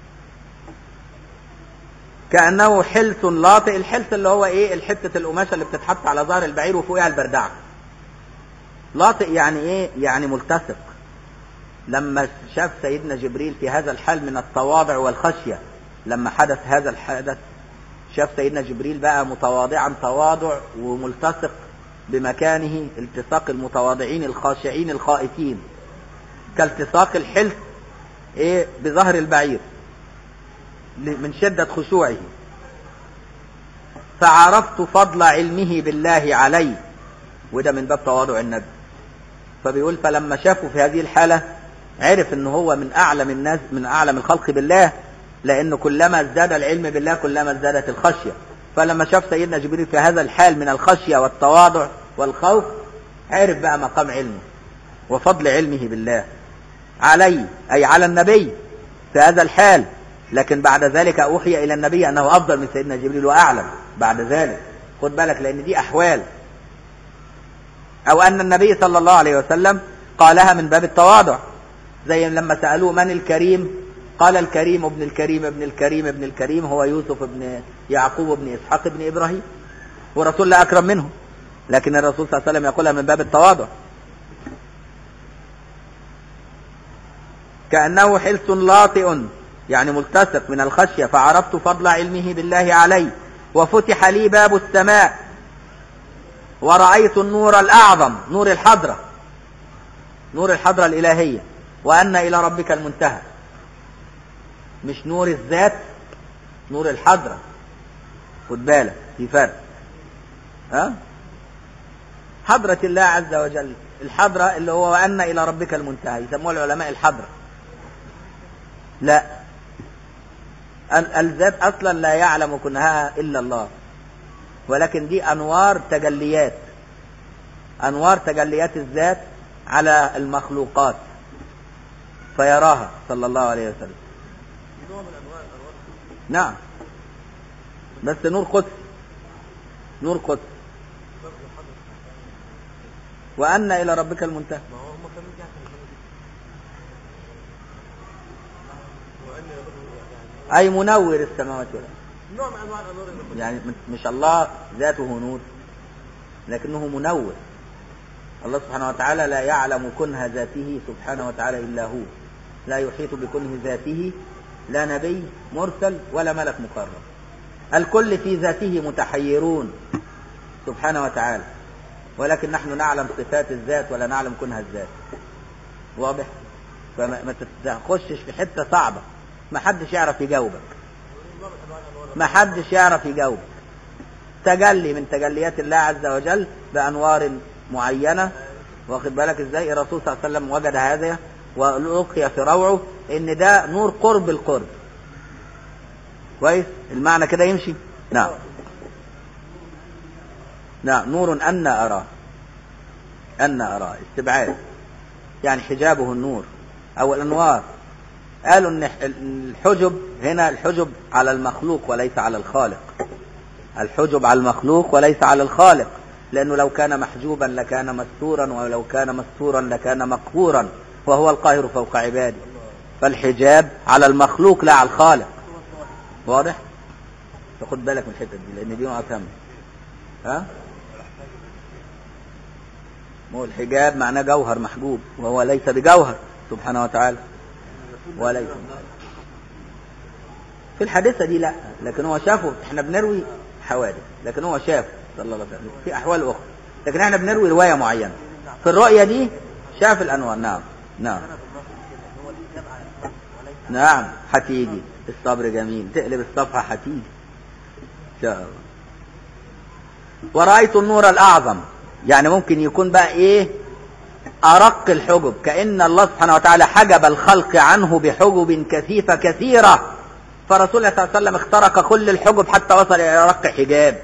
كانه حلس لاطئ الحلس اللي هو ايه الحته القماشه اللي بتتحط على ظهر البعير وفوقها البردعه لاطئ يعني ايه يعني ملتصق لما شاف سيدنا جبريل في هذا الحال من التواضع والخشيه لما حدث هذا الحدث شاف سيدنا جبريل بقى متواضعا تواضع وملتصق بمكانه التصاق المتواضعين الخاشعين الخائفين كالتصاق الحلس ايه بظهر البعير ل- من شدة خشوعه فعرفت فضل علمه بالله علي وده من باب تواضع النبي فبيقول فلما شافه في هذه الحالة عرف ان هو من اعلم الناس من اعلم الخلق بالله لانه كلما ازداد العلم بالله كلما ازدادت الخشية فلما شاف سيدنا جبريل في هذا الحال من الخشية والتواضع والخوف عرف بقى مقام علمه وفضل علمه بالله علي أي على النبي في هذا الحال لكن بعد ذلك أوحي إلى النبي أنه أفضل من سيدنا جبريل وأعلم بعد ذلك خد بالك لأن دي أحوال أو أن النبي صلى الله عليه وسلم قالها من باب التواضع زي لما سألوه من الكريم قال الكريم ابن الكريم ابن الكريم ابن الكريم هو يوسف ابن يعقوب ابن إسحاق ابن إبراهيم ورسول لا أكرم منه لكن الرسول صلى الله عليه وسلم يقولها من باب التواضع كأنه حلس لاطئ يعني ملتصق من الخشية فعرفت فضل علمه بالله علي وفتح لي باب السماء ورأيت النور الأعظم نور الحضرة نور الحضرة الإلهية وأن إلى ربك المنتهى مش نور الذات نور الحضرة خد بالك في فرق ها حضرة الله عز وجل الحضرة اللي هو وأن إلى ربك المنتهى يسموها العلماء الحضرة لا ال- الذات أصلا لا يعلم كنها إلا الله ولكن دي أنوار تجليات أنوار تجليات الذات على المخلوقات فيراها صلى الله عليه وسلم نوع من انواع الانوار نعم بس نور قدس نور قدس وأن إلى ربك المنتهى ما هو هم كانوا يعني وان يعني أي منور السماوات والأرض نوع من انواع الانوار اللي كنا- يعني مش الله ذاته نور لكنه منور الله سبحانه وتعالى لا يعلم كنه ذاته سبحانه وتعالى إلا هو لا يحيط بكنه ذاته لا نبي مرسل ولا ملك مقرب الكل في ذاته متحيرون سبحانه وتعالى ولكن نحن نعلم صفات الذات ولا نعلم كنه الذات واضح فما ما تخشش في حتة صعبة ما حدش يعرف يجاوبك نوع من انواع الانوار ما حدش يعرف يجاوب تجلي من تجليات الله عز وجل بأنوار معينة واخد بالك ازاي الرسول صلى الله عليه وسلم وجد هذا وألقي في روعه ان ده نور قرب القرب كويس المعنى كده يمشي نعم نعم نور أن أراه أن أراه استبعاد يعني حجابه النور أو الأنوار قالوا ان الحجب هنا الحجب على المخلوق وليس على الخالق الحجب على المخلوق وليس على الخالق لانه لو كان محجوبا لكان مستورا ولو كان مستورا لكان مقهورا وهو القاهر فوق عباده فالحجاب على المخلوق لا على الخالق واضح فخد بالك من الحته دي لان دي نقطه هامه ها ما هو الحجاب معناه جوهر محجوب وهو ليس بجوهر سبحانه وتعالى وليس في الحادثه دي لا لكن هو شافه احنا بنروي حوادث لكن هو شافه صلى الله عليه وسلم في احوال اخرى لكن احنا بنروي روايه معينه في الرؤيه دي شاف الانوار نعم نعم نعم هتيجي الصبر جميل تقلب الصفحه هتيجي ان شاء الله ورأيت النور الأعظم يعني ممكن يكون بقى إيه أرق الحجب كأن الله سبحانه وتعالى حجب الخلق عنه بحجب كثيفة كثيرة فرسول الله صلى الله عليه وسلم اخترق كل الحجب حتى وصل إلى أرق حجاب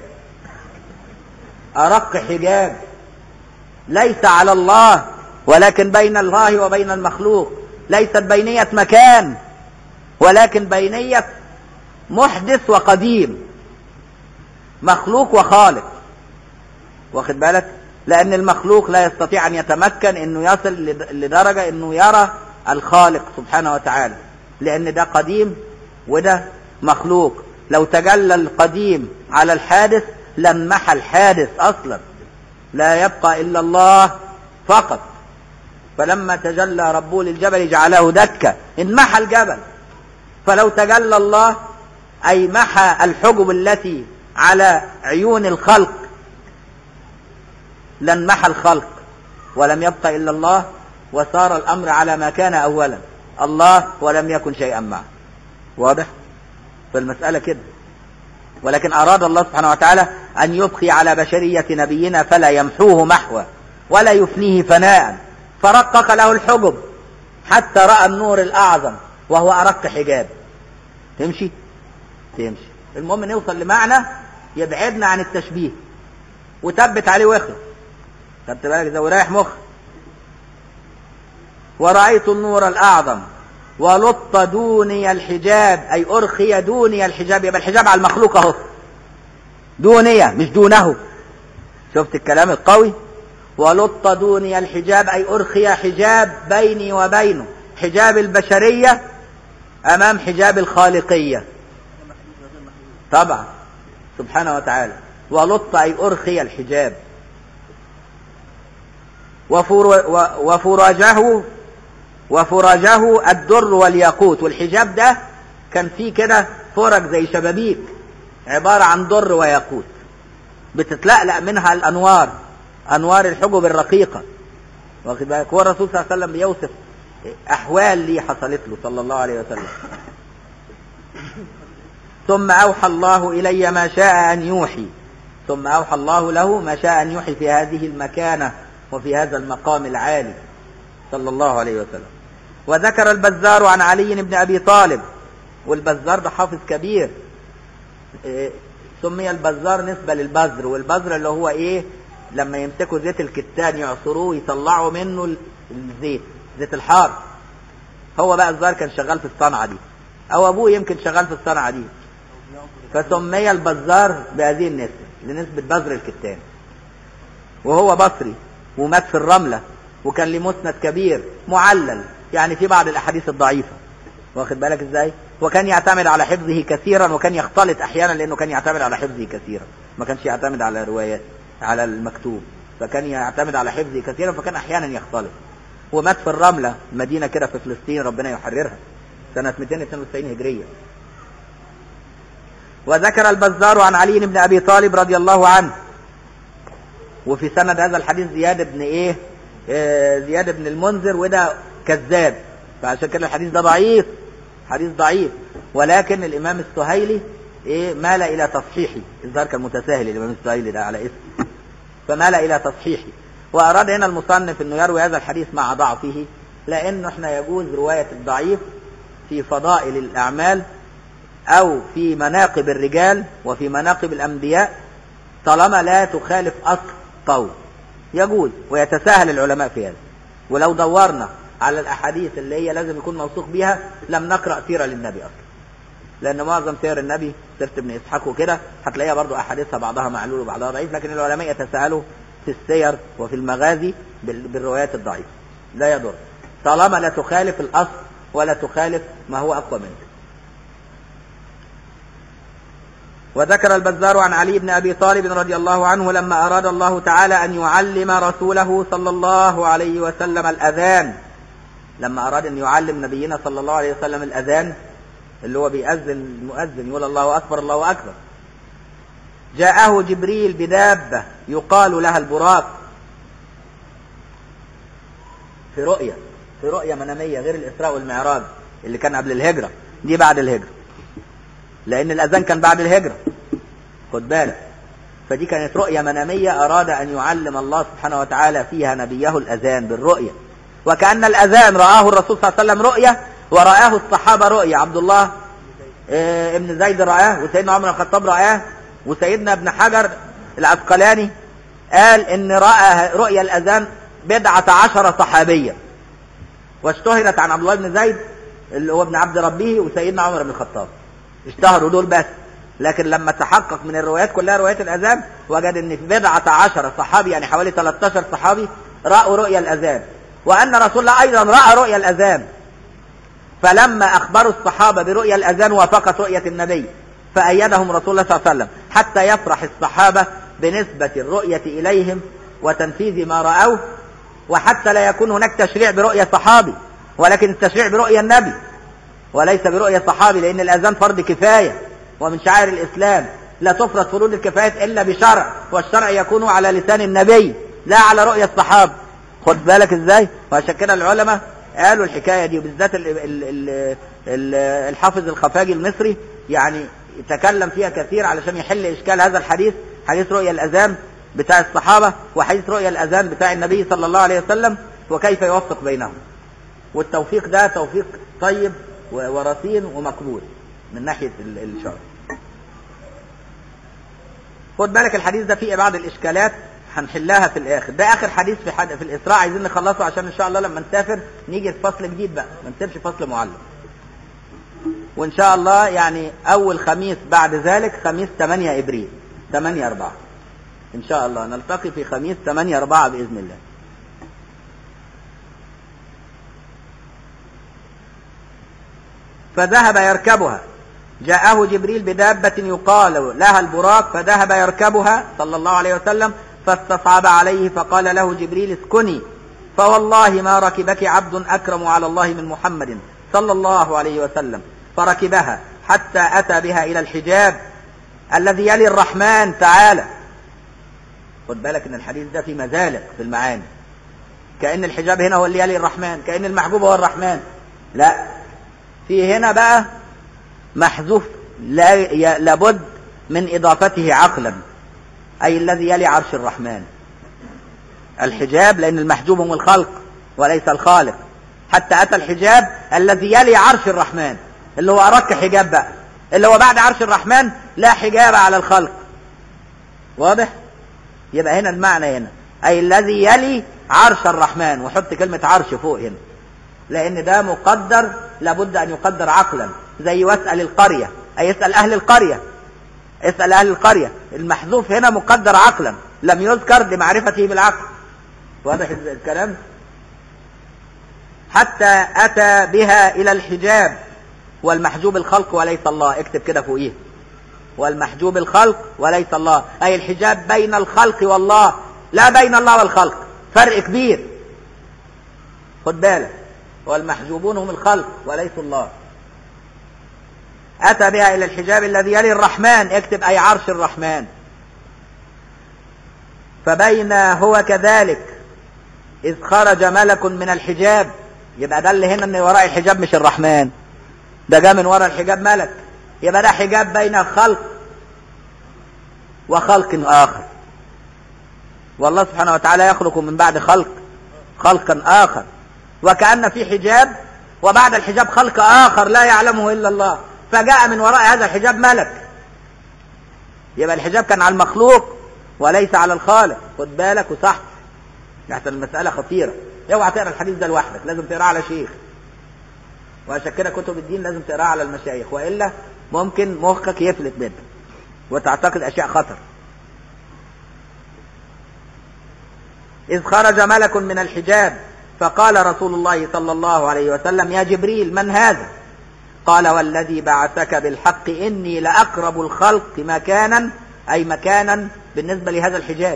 أرق حجاب ليس على الله ولكن بين الله وبين المخلوق ليست بينية مكان ولكن بينية محدث وقديم مخلوق وخالق واخد بالك لان المخلوق لا يستطيع ان يتمكن انه يصل لد- لدرجه انه يرى الخالق سبحانه وتعالى لان ده قديم وده مخلوق لو تجلى القديم على الحادث لانمحى الحادث اصلا لا يبقى الا الله فقط فلما تجلى ربه للجبل جعله دكا انمحى الجبل فلو تجلى الله اي محى الحجب التي على عيون الخلق لانمحى الخلق ولم يبق الا الله وصار الامر على ما كان اولا الله ولم يكن شيئا معه واضح فالمساله كده ولكن اراد الله سبحانه وتعالى ان يبقي على بشريه نبينا فلا يمحوه محوا ولا يفنيه فناء فرقق له الحجب حتى راى النور الاعظم وهو ارق حجاب تمشي تمشي المهم نوصل لمعنى يبعدنا عن التشبيه وثبت عليه واخلص خدت بالك ده ورايح مخ ورأيت النور الأعظم ولط دوني الحجاب أي أرخي دوني الحجاب يبقى الحجاب على المخلوق أهو دونية مش دونه شفت الكلام القوي ولط دوني الحجاب أي أرخي حجاب بيني وبينه حجاب البشرية أمام حجاب الخالقية طبعا سبحانه وتعالى ولط أي أرخي الحجاب وفر و- وفرجه وفرجه الدر والياقوت والحجاب ده كان فيه كده فرج زي شبابيك عبارة عن در وياقوت بتتلألأ منها الأنوار أنوار الحجب الرقيقة واخد بالك هو الرسول صلى الله عليه وسلم بيوصف أحوال لي حصلت له صلى الله عليه وسلم ثم أوحى الله إلي ما شاء أن يوحي ثم أوحى الله له ما شاء أن يوحي في هذه المكانة وفي هذا المقام العالي صلى الله عليه وسلم وذكر البزار عن علي بن أبي طالب والبزار ده حافظ كبير إيه، سمي البزار نسبة للبذر والبذر اللي هو ايه لما يمسكوا زيت الكتان يعصروه يطلعوا منه ال- الزيت زيت الحار هو بقى الظاهر كان شغال في الصنعة دي او ابوه يمكن شغال في الصنعة دي فسمي البزار بهذه النسبة لنسبة بذر الكتان وهو بصري ومات في الرملة وكان ليه مسند كبير معلل يعني في بعض الاحاديث الضعيفة واخد بالك ازاي وكان يعتمد على حفظه كثيرا وكان يختلط احيانا لانه كان يعتمد على حفظه كثيرا ما كانش يعتمد على روايات على المكتوب فكان يعتمد على حفظه كثيرا فكان احيانا يختلط ومات في الرملة مدينة كده في فلسطين ربنا يحررها سنة 292 هجرية وذكر البزار عن علي بن ابي طالب رضي الله عنه وفي سند هذا الحديث زياد بن ايه آه، زياد بن المنذر وده كذاب فعشان كده الحديث ده ضعيف حديث ضعيف ولكن الامام السهيلي ايه مال الى تصحيحه الظاهر كان متساهل الامام السهيلي ده على اسم فمال الى تصحيحه واراد هنا المصنف انه يروي هذا الحديث مع ضعفه لانه احنا يجوز روايه الضعيف في فضائل الاعمال او في مناقب الرجال وفي مناقب الانبياء طالما لا تخالف اصل قول يجوز ويتساهل العلماء في هذا ولو دورنا على الاحاديث اللي هي لازم يكون موثوق بها لم نقرا سيره للنبي اصلا لان معظم سير النبي سيره ابن اسحاق وكده هتلاقيها برضو احاديثها بعضها معلول وبعضها ضعيف لكن العلماء يتساهلوا في السير وفي المغازي بال- بالروايات الضعيفه لا يضر طالما لا تخالف الاصل ولا تخالف ما هو اقوى منه وذكر البزار عن علي بن أبي طالب رضي الله عنه لما أراد الله تعالى أن يعلم رسوله صلى الله عليه وسلم الأذان لما أراد أن يعلم نبينا صلى الله عليه وسلم الأذان اللي هو بيأذن المؤذن يقول الله أكبر الله أكبر جاءه جبريل بدابة يقال لها البراق في رؤية في رؤية منامية غير الإسراء والمعراج اللي كان قبل الهجرة دي بعد الهجرة لأن الأذان كان بعد الهجرة خد بالك فدي كانت رؤية منامية أراد أن يعلم الله سبحانه وتعالى فيها نبيه الأذان بالرؤية وكأن الأذان رآه الرسول صلى الله عليه وسلم رؤية ورآه الصحابة رؤية عبد الله آه، ابن زيد رآه وسيدنا عمر بن الخطاب رآه وسيدنا ابن حجر العسقلاني قال ان رأى رؤيا الأذان بضعة عشر صحابية واشتهرت عن عبد الله بن زيد اللي هو ابن عبد ربه وسيدنا عمر بن الخطاب اشتهروا دول بس لكن لما تحقق من الروايات كلها روايات الأذان وجد ان في بضعة عشر صحابي يعني حوالي 13 صحابي رأوا رؤيا الأذان وأن رسول الله أيضا رأى رؤيا الأذان فلما أخبروا الصحابة برؤيا الأذان وافقت رؤية النبي فأيدهم رسول الله صلى الله عليه وسلم حتى يفرح الصحابة بنسبة الرؤية إليهم وتنفيذ ما رأوه وحتى لا يكون هناك تشريع برؤية صحابي ولكن التشريع برؤية النبي وليس برؤية صحابي لأن الأذان فرض كفاية ومن شعائر الإسلام لا تفرض فروض الكفاية إلا بشرع والشرع يكون على لسان النبي لا على رؤية الصحابة خد بالك ازاي وعشان كده العلماء قالوا الحكاية دي وبالذات ال- ال- ال- ال- الحافظ الخفاجي المصري يعني تكلم فيها كثير علشان يحل إشكال هذا الحديث حديث رؤيا الأذان بتاع الصحابة وحديث رؤيا الأذان بتاع النبي صلى الله عليه وسلم وكيف يوفق بينهم والتوفيق ده توفيق طيب و- ورصين ومقبول من ناحية ال- الشرع خد بالك الحديث ده فيه بعض الإشكالات هنحلها في الآخر ده آخر حديث في حد في الإسراء عايزين نخلصه عشان إن شاء الله لما نسافر نيجي في فصل جديد بقى ما نسيبش فصل معلق وإن شاء الله يعني أول خميس بعد ذلك خميس 8 إبريل 8 4 إن شاء الله نلتقي في خميس 8 4 بإذن الله فذهب يركبها جاءه جبريل بدابة يقال لها البراق فذهب يركبها صلى الله عليه وسلم فاستصعب عليه فقال له جبريل اسكني فوالله ما ركبك عبد أكرم على الله من محمد صلى الله عليه وسلم فركبها حتى أتى بها إلى الحجاب الذي يلي الرحمن تعالى خد بالك ان الحديث ده في مزالق في المعاني كأن الحجاب هنا هو اللي يلي الرحمن كأن المحبوب هو الرحمن لا في هنا بقى محذوف لا ي- لابد من إضافته عقلا أي الذي يلي عرش الرحمن الحجاب لأن المحجوب هم الخلق وليس الخالق حتى أتى الحجاب الذي يلي عرش الرحمن اللي هو أرك حجاب بقى اللي هو بعد عرش الرحمن لا حجاب على الخلق واضح يبقى هنا المعنى هنا أي الذي يلي عرش الرحمن وحط كلمة عرش فوق هنا لأن ده مقدر لابد أن يقدر عقلا زي واسأل القرية أي اسأل أهل القرية اسأل أهل القرية المحذوف هنا مقدر عقلا لم يذكر لمعرفته بالعقل واضح الكلام حتى أتى بها إلى الحجاب والمحجوب الخلق وليس الله اكتب كده فوقيه والمحجوب الخلق وليس الله أي الحجاب بين الخلق والله لا بين الله والخلق فرق كبير خد بالك والمحجوبون هم الخلق وليسوا الله أتى بها إلى الحجاب الذي يلي الرحمن اكتب أي عرش الرحمن فبين هو كذلك إذ خرج ملك من الحجاب يبقى ده اللي هنا ان وراء الحجاب مش الرحمن ده جاء من وراء الحجاب ملك يبقى ده حجاب بين خلق وخلق آخر والله سبحانه وتعالى يخلق من بعد خلق خلقا آخر وكأن في حجاب وبعد الحجاب خلق آخر لا يعلمه إلا الله فجاء من وراء هذا الحجاب ملك يبقى الحجاب كان على المخلوق وليس على الخالق خد بالك وصح تحت المسألة خطيرة اوعى تقرا الحديث ده لوحدك لازم تقراه على شيخ وعشان كده كتب الدين لازم تقراها على المشايخ والا ممكن مخك يفلت منك وتعتقد اشياء خطر إذ خرج ملك من الحجاب فقال رسول الله صلى الله عليه وسلم يا جبريل من هذا قال والذي بعثك بالحق إني لأقرب الخلق مكانا أي مكانا بالنسبة لهذا الحجاب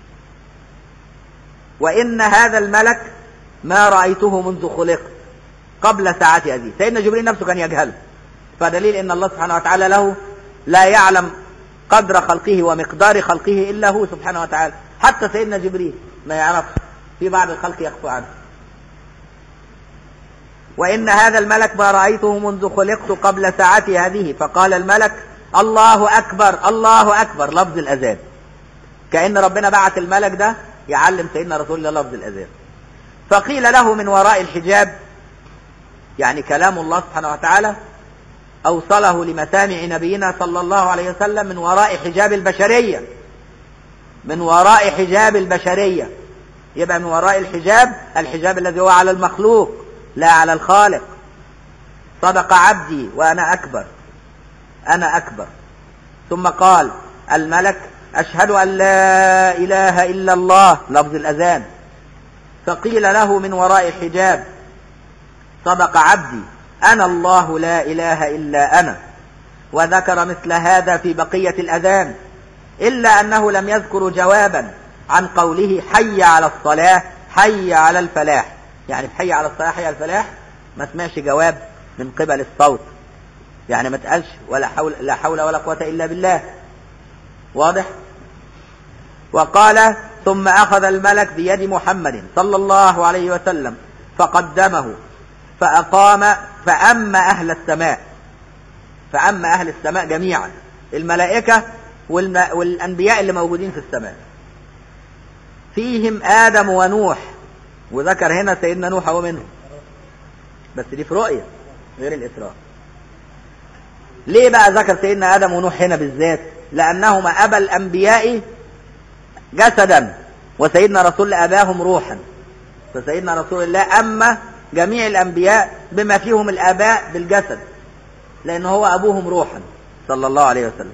وإن هذا الملك ما رأيته منذ خلقت قبل ساعة هذه سيدنا جبريل نفسه كان يجهله فدليل ان الله سبحانه وتعالى له لا يعلم قدر خلقه ومقدار خلقه الا هو سبحانه وتعالى حتى سيدنا جبريل ما يعرفش في بعض الخلق يخفى عنه وان هذا الملك ما رايته منذ خلقت قبل ساعتي هذه فقال الملك الله اكبر الله اكبر لفظ الاذان كان ربنا بعت الملك ده يعلم سيدنا رسول الله لفظ الاذان فقيل له من وراء الحجاب يعني كلام الله سبحانه وتعالى أوصله لمسامع نبينا صلى الله عليه وسلم من وراء حجاب البشرية من وراء حجاب البشرية يبقى من وراء الحجاب الحجاب الذي هو على المخلوق لا على الخالق صدق عبدي وأنا أكبر أنا أكبر ثم قال الملك أشهد أن لا إله إلا الله لفظ الأذان فقيل له من وراء حجاب صدق عبدي أنا الله لا إله إلا أنا وذكر مثل هذا في بقية الأذان إلا أنه لم يذكر جوابا عن قوله حي على الصلاة حي على الفلاح يعني حي على الصلاة حي على الفلاح ما سمعش جواب من قبل الصوت يعني ما تقالش ولا حول لا حول ولا قوة إلا بالله واضح وقال ثم أخذ الملك بيد محمد صلى الله عليه وسلم فقدمه فأقام فأما أهل السماء فأما أهل السماء جميعا الملائكة والأنبياء اللي موجودين في السماء فيهم آدم ونوح وذكر هنا سيدنا نوح هو منهم بس دي في رؤية غير الإسراء ليه بقى ذكر سيدنا آدم ونوح هنا بالذات لأنهما أبا الأنبياء جسدا وسيدنا رسول أباهم روحا فسيدنا رسول الله أما جميع الأنبياء بما فيهم الآباء بالجسد لأن هو أبوهم روحا صلى الله عليه وسلم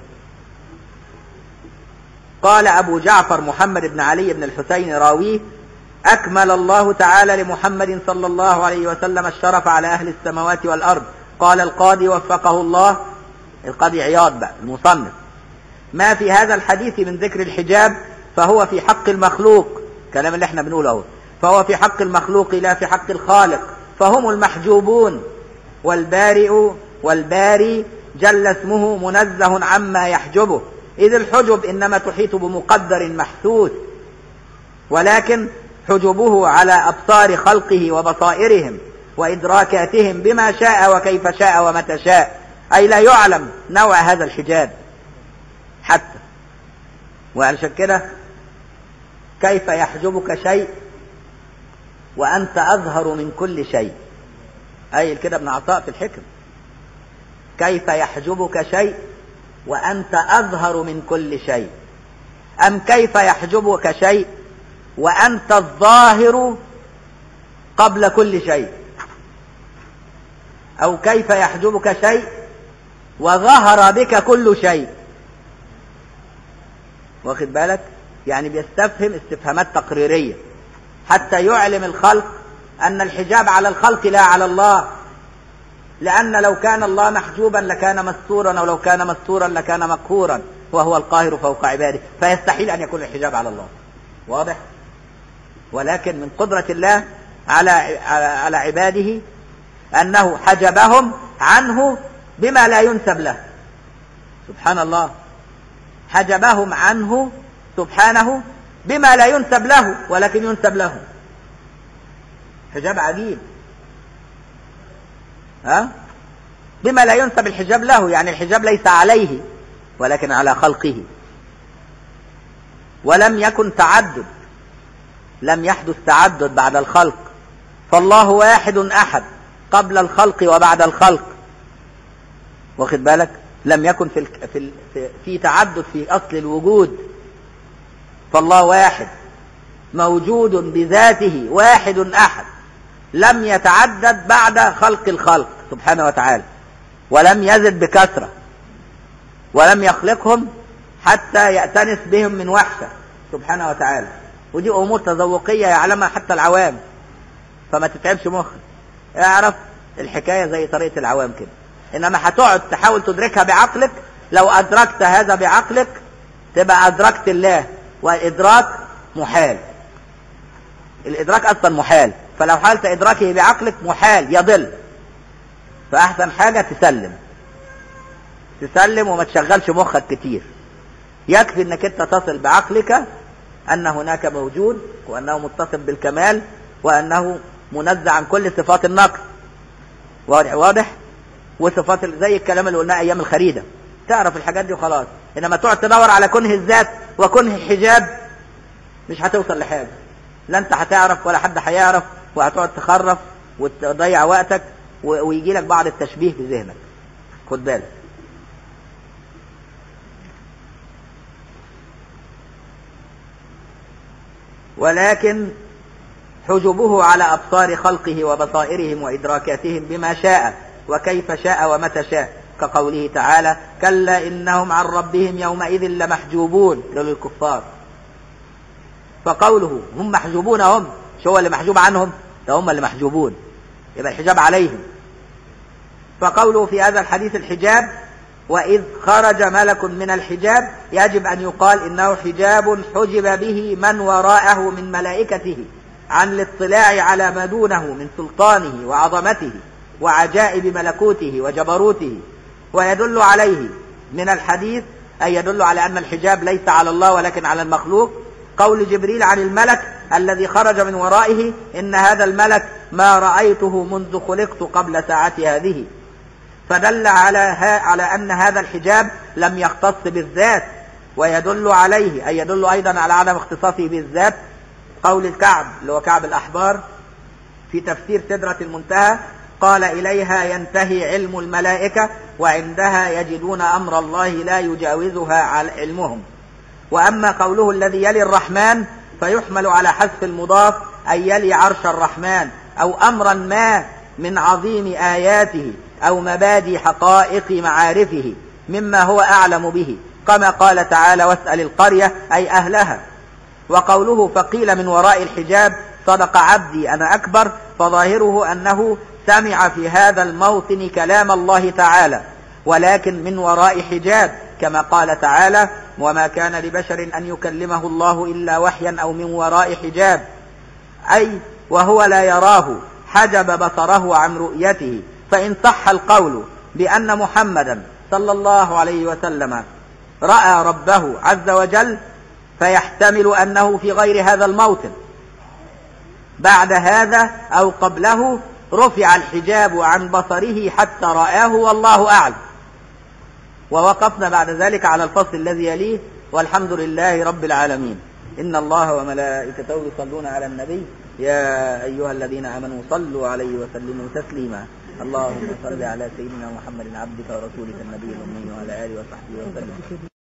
قال أبو جعفر محمد بن علي بن الحسين راويه أكمل الله تعالى لمحمد صلى الله عليه وسلم الشرف على أهل السماوات والأرض قال القاضي وفقه الله القاضي عياض بقى المصنف ما في هذا الحديث من ذكر الحجاب فهو في حق المخلوق كلام اللي احنا بنقوله اهو فهو في حق المخلوق لا في حق الخالق فهم المحجوبون والبارئ والباري جل اسمه منزه عما يحجبه إذ الحجب إنما تحيط بمقدر محسوس ولكن حجبه على أبصار خلقه وبصائرهم وإدراكاتهم بما شاء وكيف شاء ومتى شاء أي لا يعلم نوع هذا الحجاب حتى وعلشان كده كيف يحجبك شيء وأنت أظهر من كل شيء أي كده ابن عطاء في الحكم كيف يحجبك شيء وأنت أظهر من كل شيء أم كيف يحجبك شيء وأنت الظاهر قبل كل شيء أو كيف يحجبك شيء وظهر بك كل شيء واخد بالك يعني بيستفهم استفهامات تقريرية حتى يعلم الخلق أن الحجاب على الخلق لا على الله لأن لو كان الله محجوبا لكان مستورا ولو كان مستورا لكان مقهورا وهو القاهر فوق عباده فيستحيل أن يكون الحجاب على الله واضح ولكن من قدرة الله على على عباده أنه حجبهم عنه بما لا ينسب له سبحان الله حجبهم عنه سبحانه بما لا ينسب له ولكن ينسب له حجاب عجيب ها بما لا ينسب الحجاب له يعني الحجاب ليس عليه ولكن على خلقه ولم يكن تعدد لم يحدث تعدد بعد الخلق فالله واحد احد قبل الخلق وبعد الخلق واخد بالك لم يكن في في في تعدد في اصل الوجود فالله واحد موجود بذاته واحد احد لم يتعدد بعد خلق الخلق سبحانه وتعالى ولم يزد بكثرة ولم يخلقهم حتى يأتنس بهم من وحشة سبحانه وتعالى ودي أمور تذوقية يعلمها حتى العوام فما تتعبش مخك اعرف الحكاية زي طريقة العوام كده انما هتقعد تحاول تدركها بعقلك لو ادركت هذا بعقلك تبقى ادركت الله والادراك محال الادراك اصلا محال فلو حاولت ادراكه بعقلك محال يضل فاحسن حاجه تسلم تسلم وما تشغلش مخك كتير يكفي انك انت تصل بعقلك ان هناك موجود وانه متصف بالكمال وانه منزع عن كل صفات النقص واضح واضح وصفات ال- زي الكلام اللي قلناه ايام الخريده تعرف الحاجات دي وخلاص انما تقعد تدور على كنه الذات وكنه الحجاب مش هتوصل لحاجه لا انت هتعرف ولا حد هيعرف وهتقعد تخرف وتضيع وقتك ويجي لك بعض التشبيه في ذهنك خد بالك ولكن حجبه على أبصار خلقه وبصائرهم وإدراكاتهم بما شاء وكيف شاء ومتى شاء كقوله تعالى كلا إنهم عن ربهم يومئذ لمحجوبون للكفار فقوله هم محجوبون هم مش هو اللي محجوب عنهم ده هم اللي محجوبون يبقى الحجاب عليهم فقوله في هذا الحديث الحجاب وإذ خرج ملك من الحجاب يجب أن يقال إنه حجاب حجب به من وراءه من ملائكته عن الاطلاع على ما دونه من سلطانه وعظمته وعجائب ملكوته وجبروته ويدل عليه من الحديث أي يدل على أن الحجاب ليس على الله ولكن على المخلوق قول جبريل عن الملك الذي خرج من ورائه إن هذا الملك ما رأيته منذ خلقت قبل ساعة هذه فدل على ها على أن هذا الحجاب لم يختص بالذات ويدل عليه أي يدل أيضا على عدم اختصاصه بالذات قول الكعب اللي هو كعب الأحبار في تفسير سدرة المنتهى قال إليها ينتهي علم الملائكة وعندها يجدون أمر الله لا يجاوزها على علمهم وأما قوله الذي يلي الرحمن فيحمل على حذف المضاف أي يلي عرش الرحمن أو أمرا ما من عظيم آياته أو مبادي حقائق معارفه مما هو أعلم به كما قال تعالى واسأل القرية أي أهلها وقوله فقيل من وراء الحجاب صدق عبدي أنا أكبر فظاهره أنه سمع في هذا الموطن كلام الله تعالى ولكن من وراء حجاب كما قال تعالى وما كان لبشر أن يكلمه الله إلا وحيا أو من وراء حجاب أي وهو لا يراه حجب بصره عن رؤيته فإن صح القول بأن محمدا صلى الله عليه وسلم رأى ربه عز وجل فيحتمل أنه في غير هذا الموطن بعد هذا أو قبله رفع الحجاب عن بصره حتى رآه والله أعلم ووقفنا بعد ذلك على الفصل الذي يليه والحمد لله رب العالمين إن الله وملائكته يصلون على النبي يا أيها الذين آمنوا صلوا عليه وسلموا تسليما اللهم صل على سيدنا محمد عبدك ورسولك النبي الأمي وعلى آله وصحبه وسلم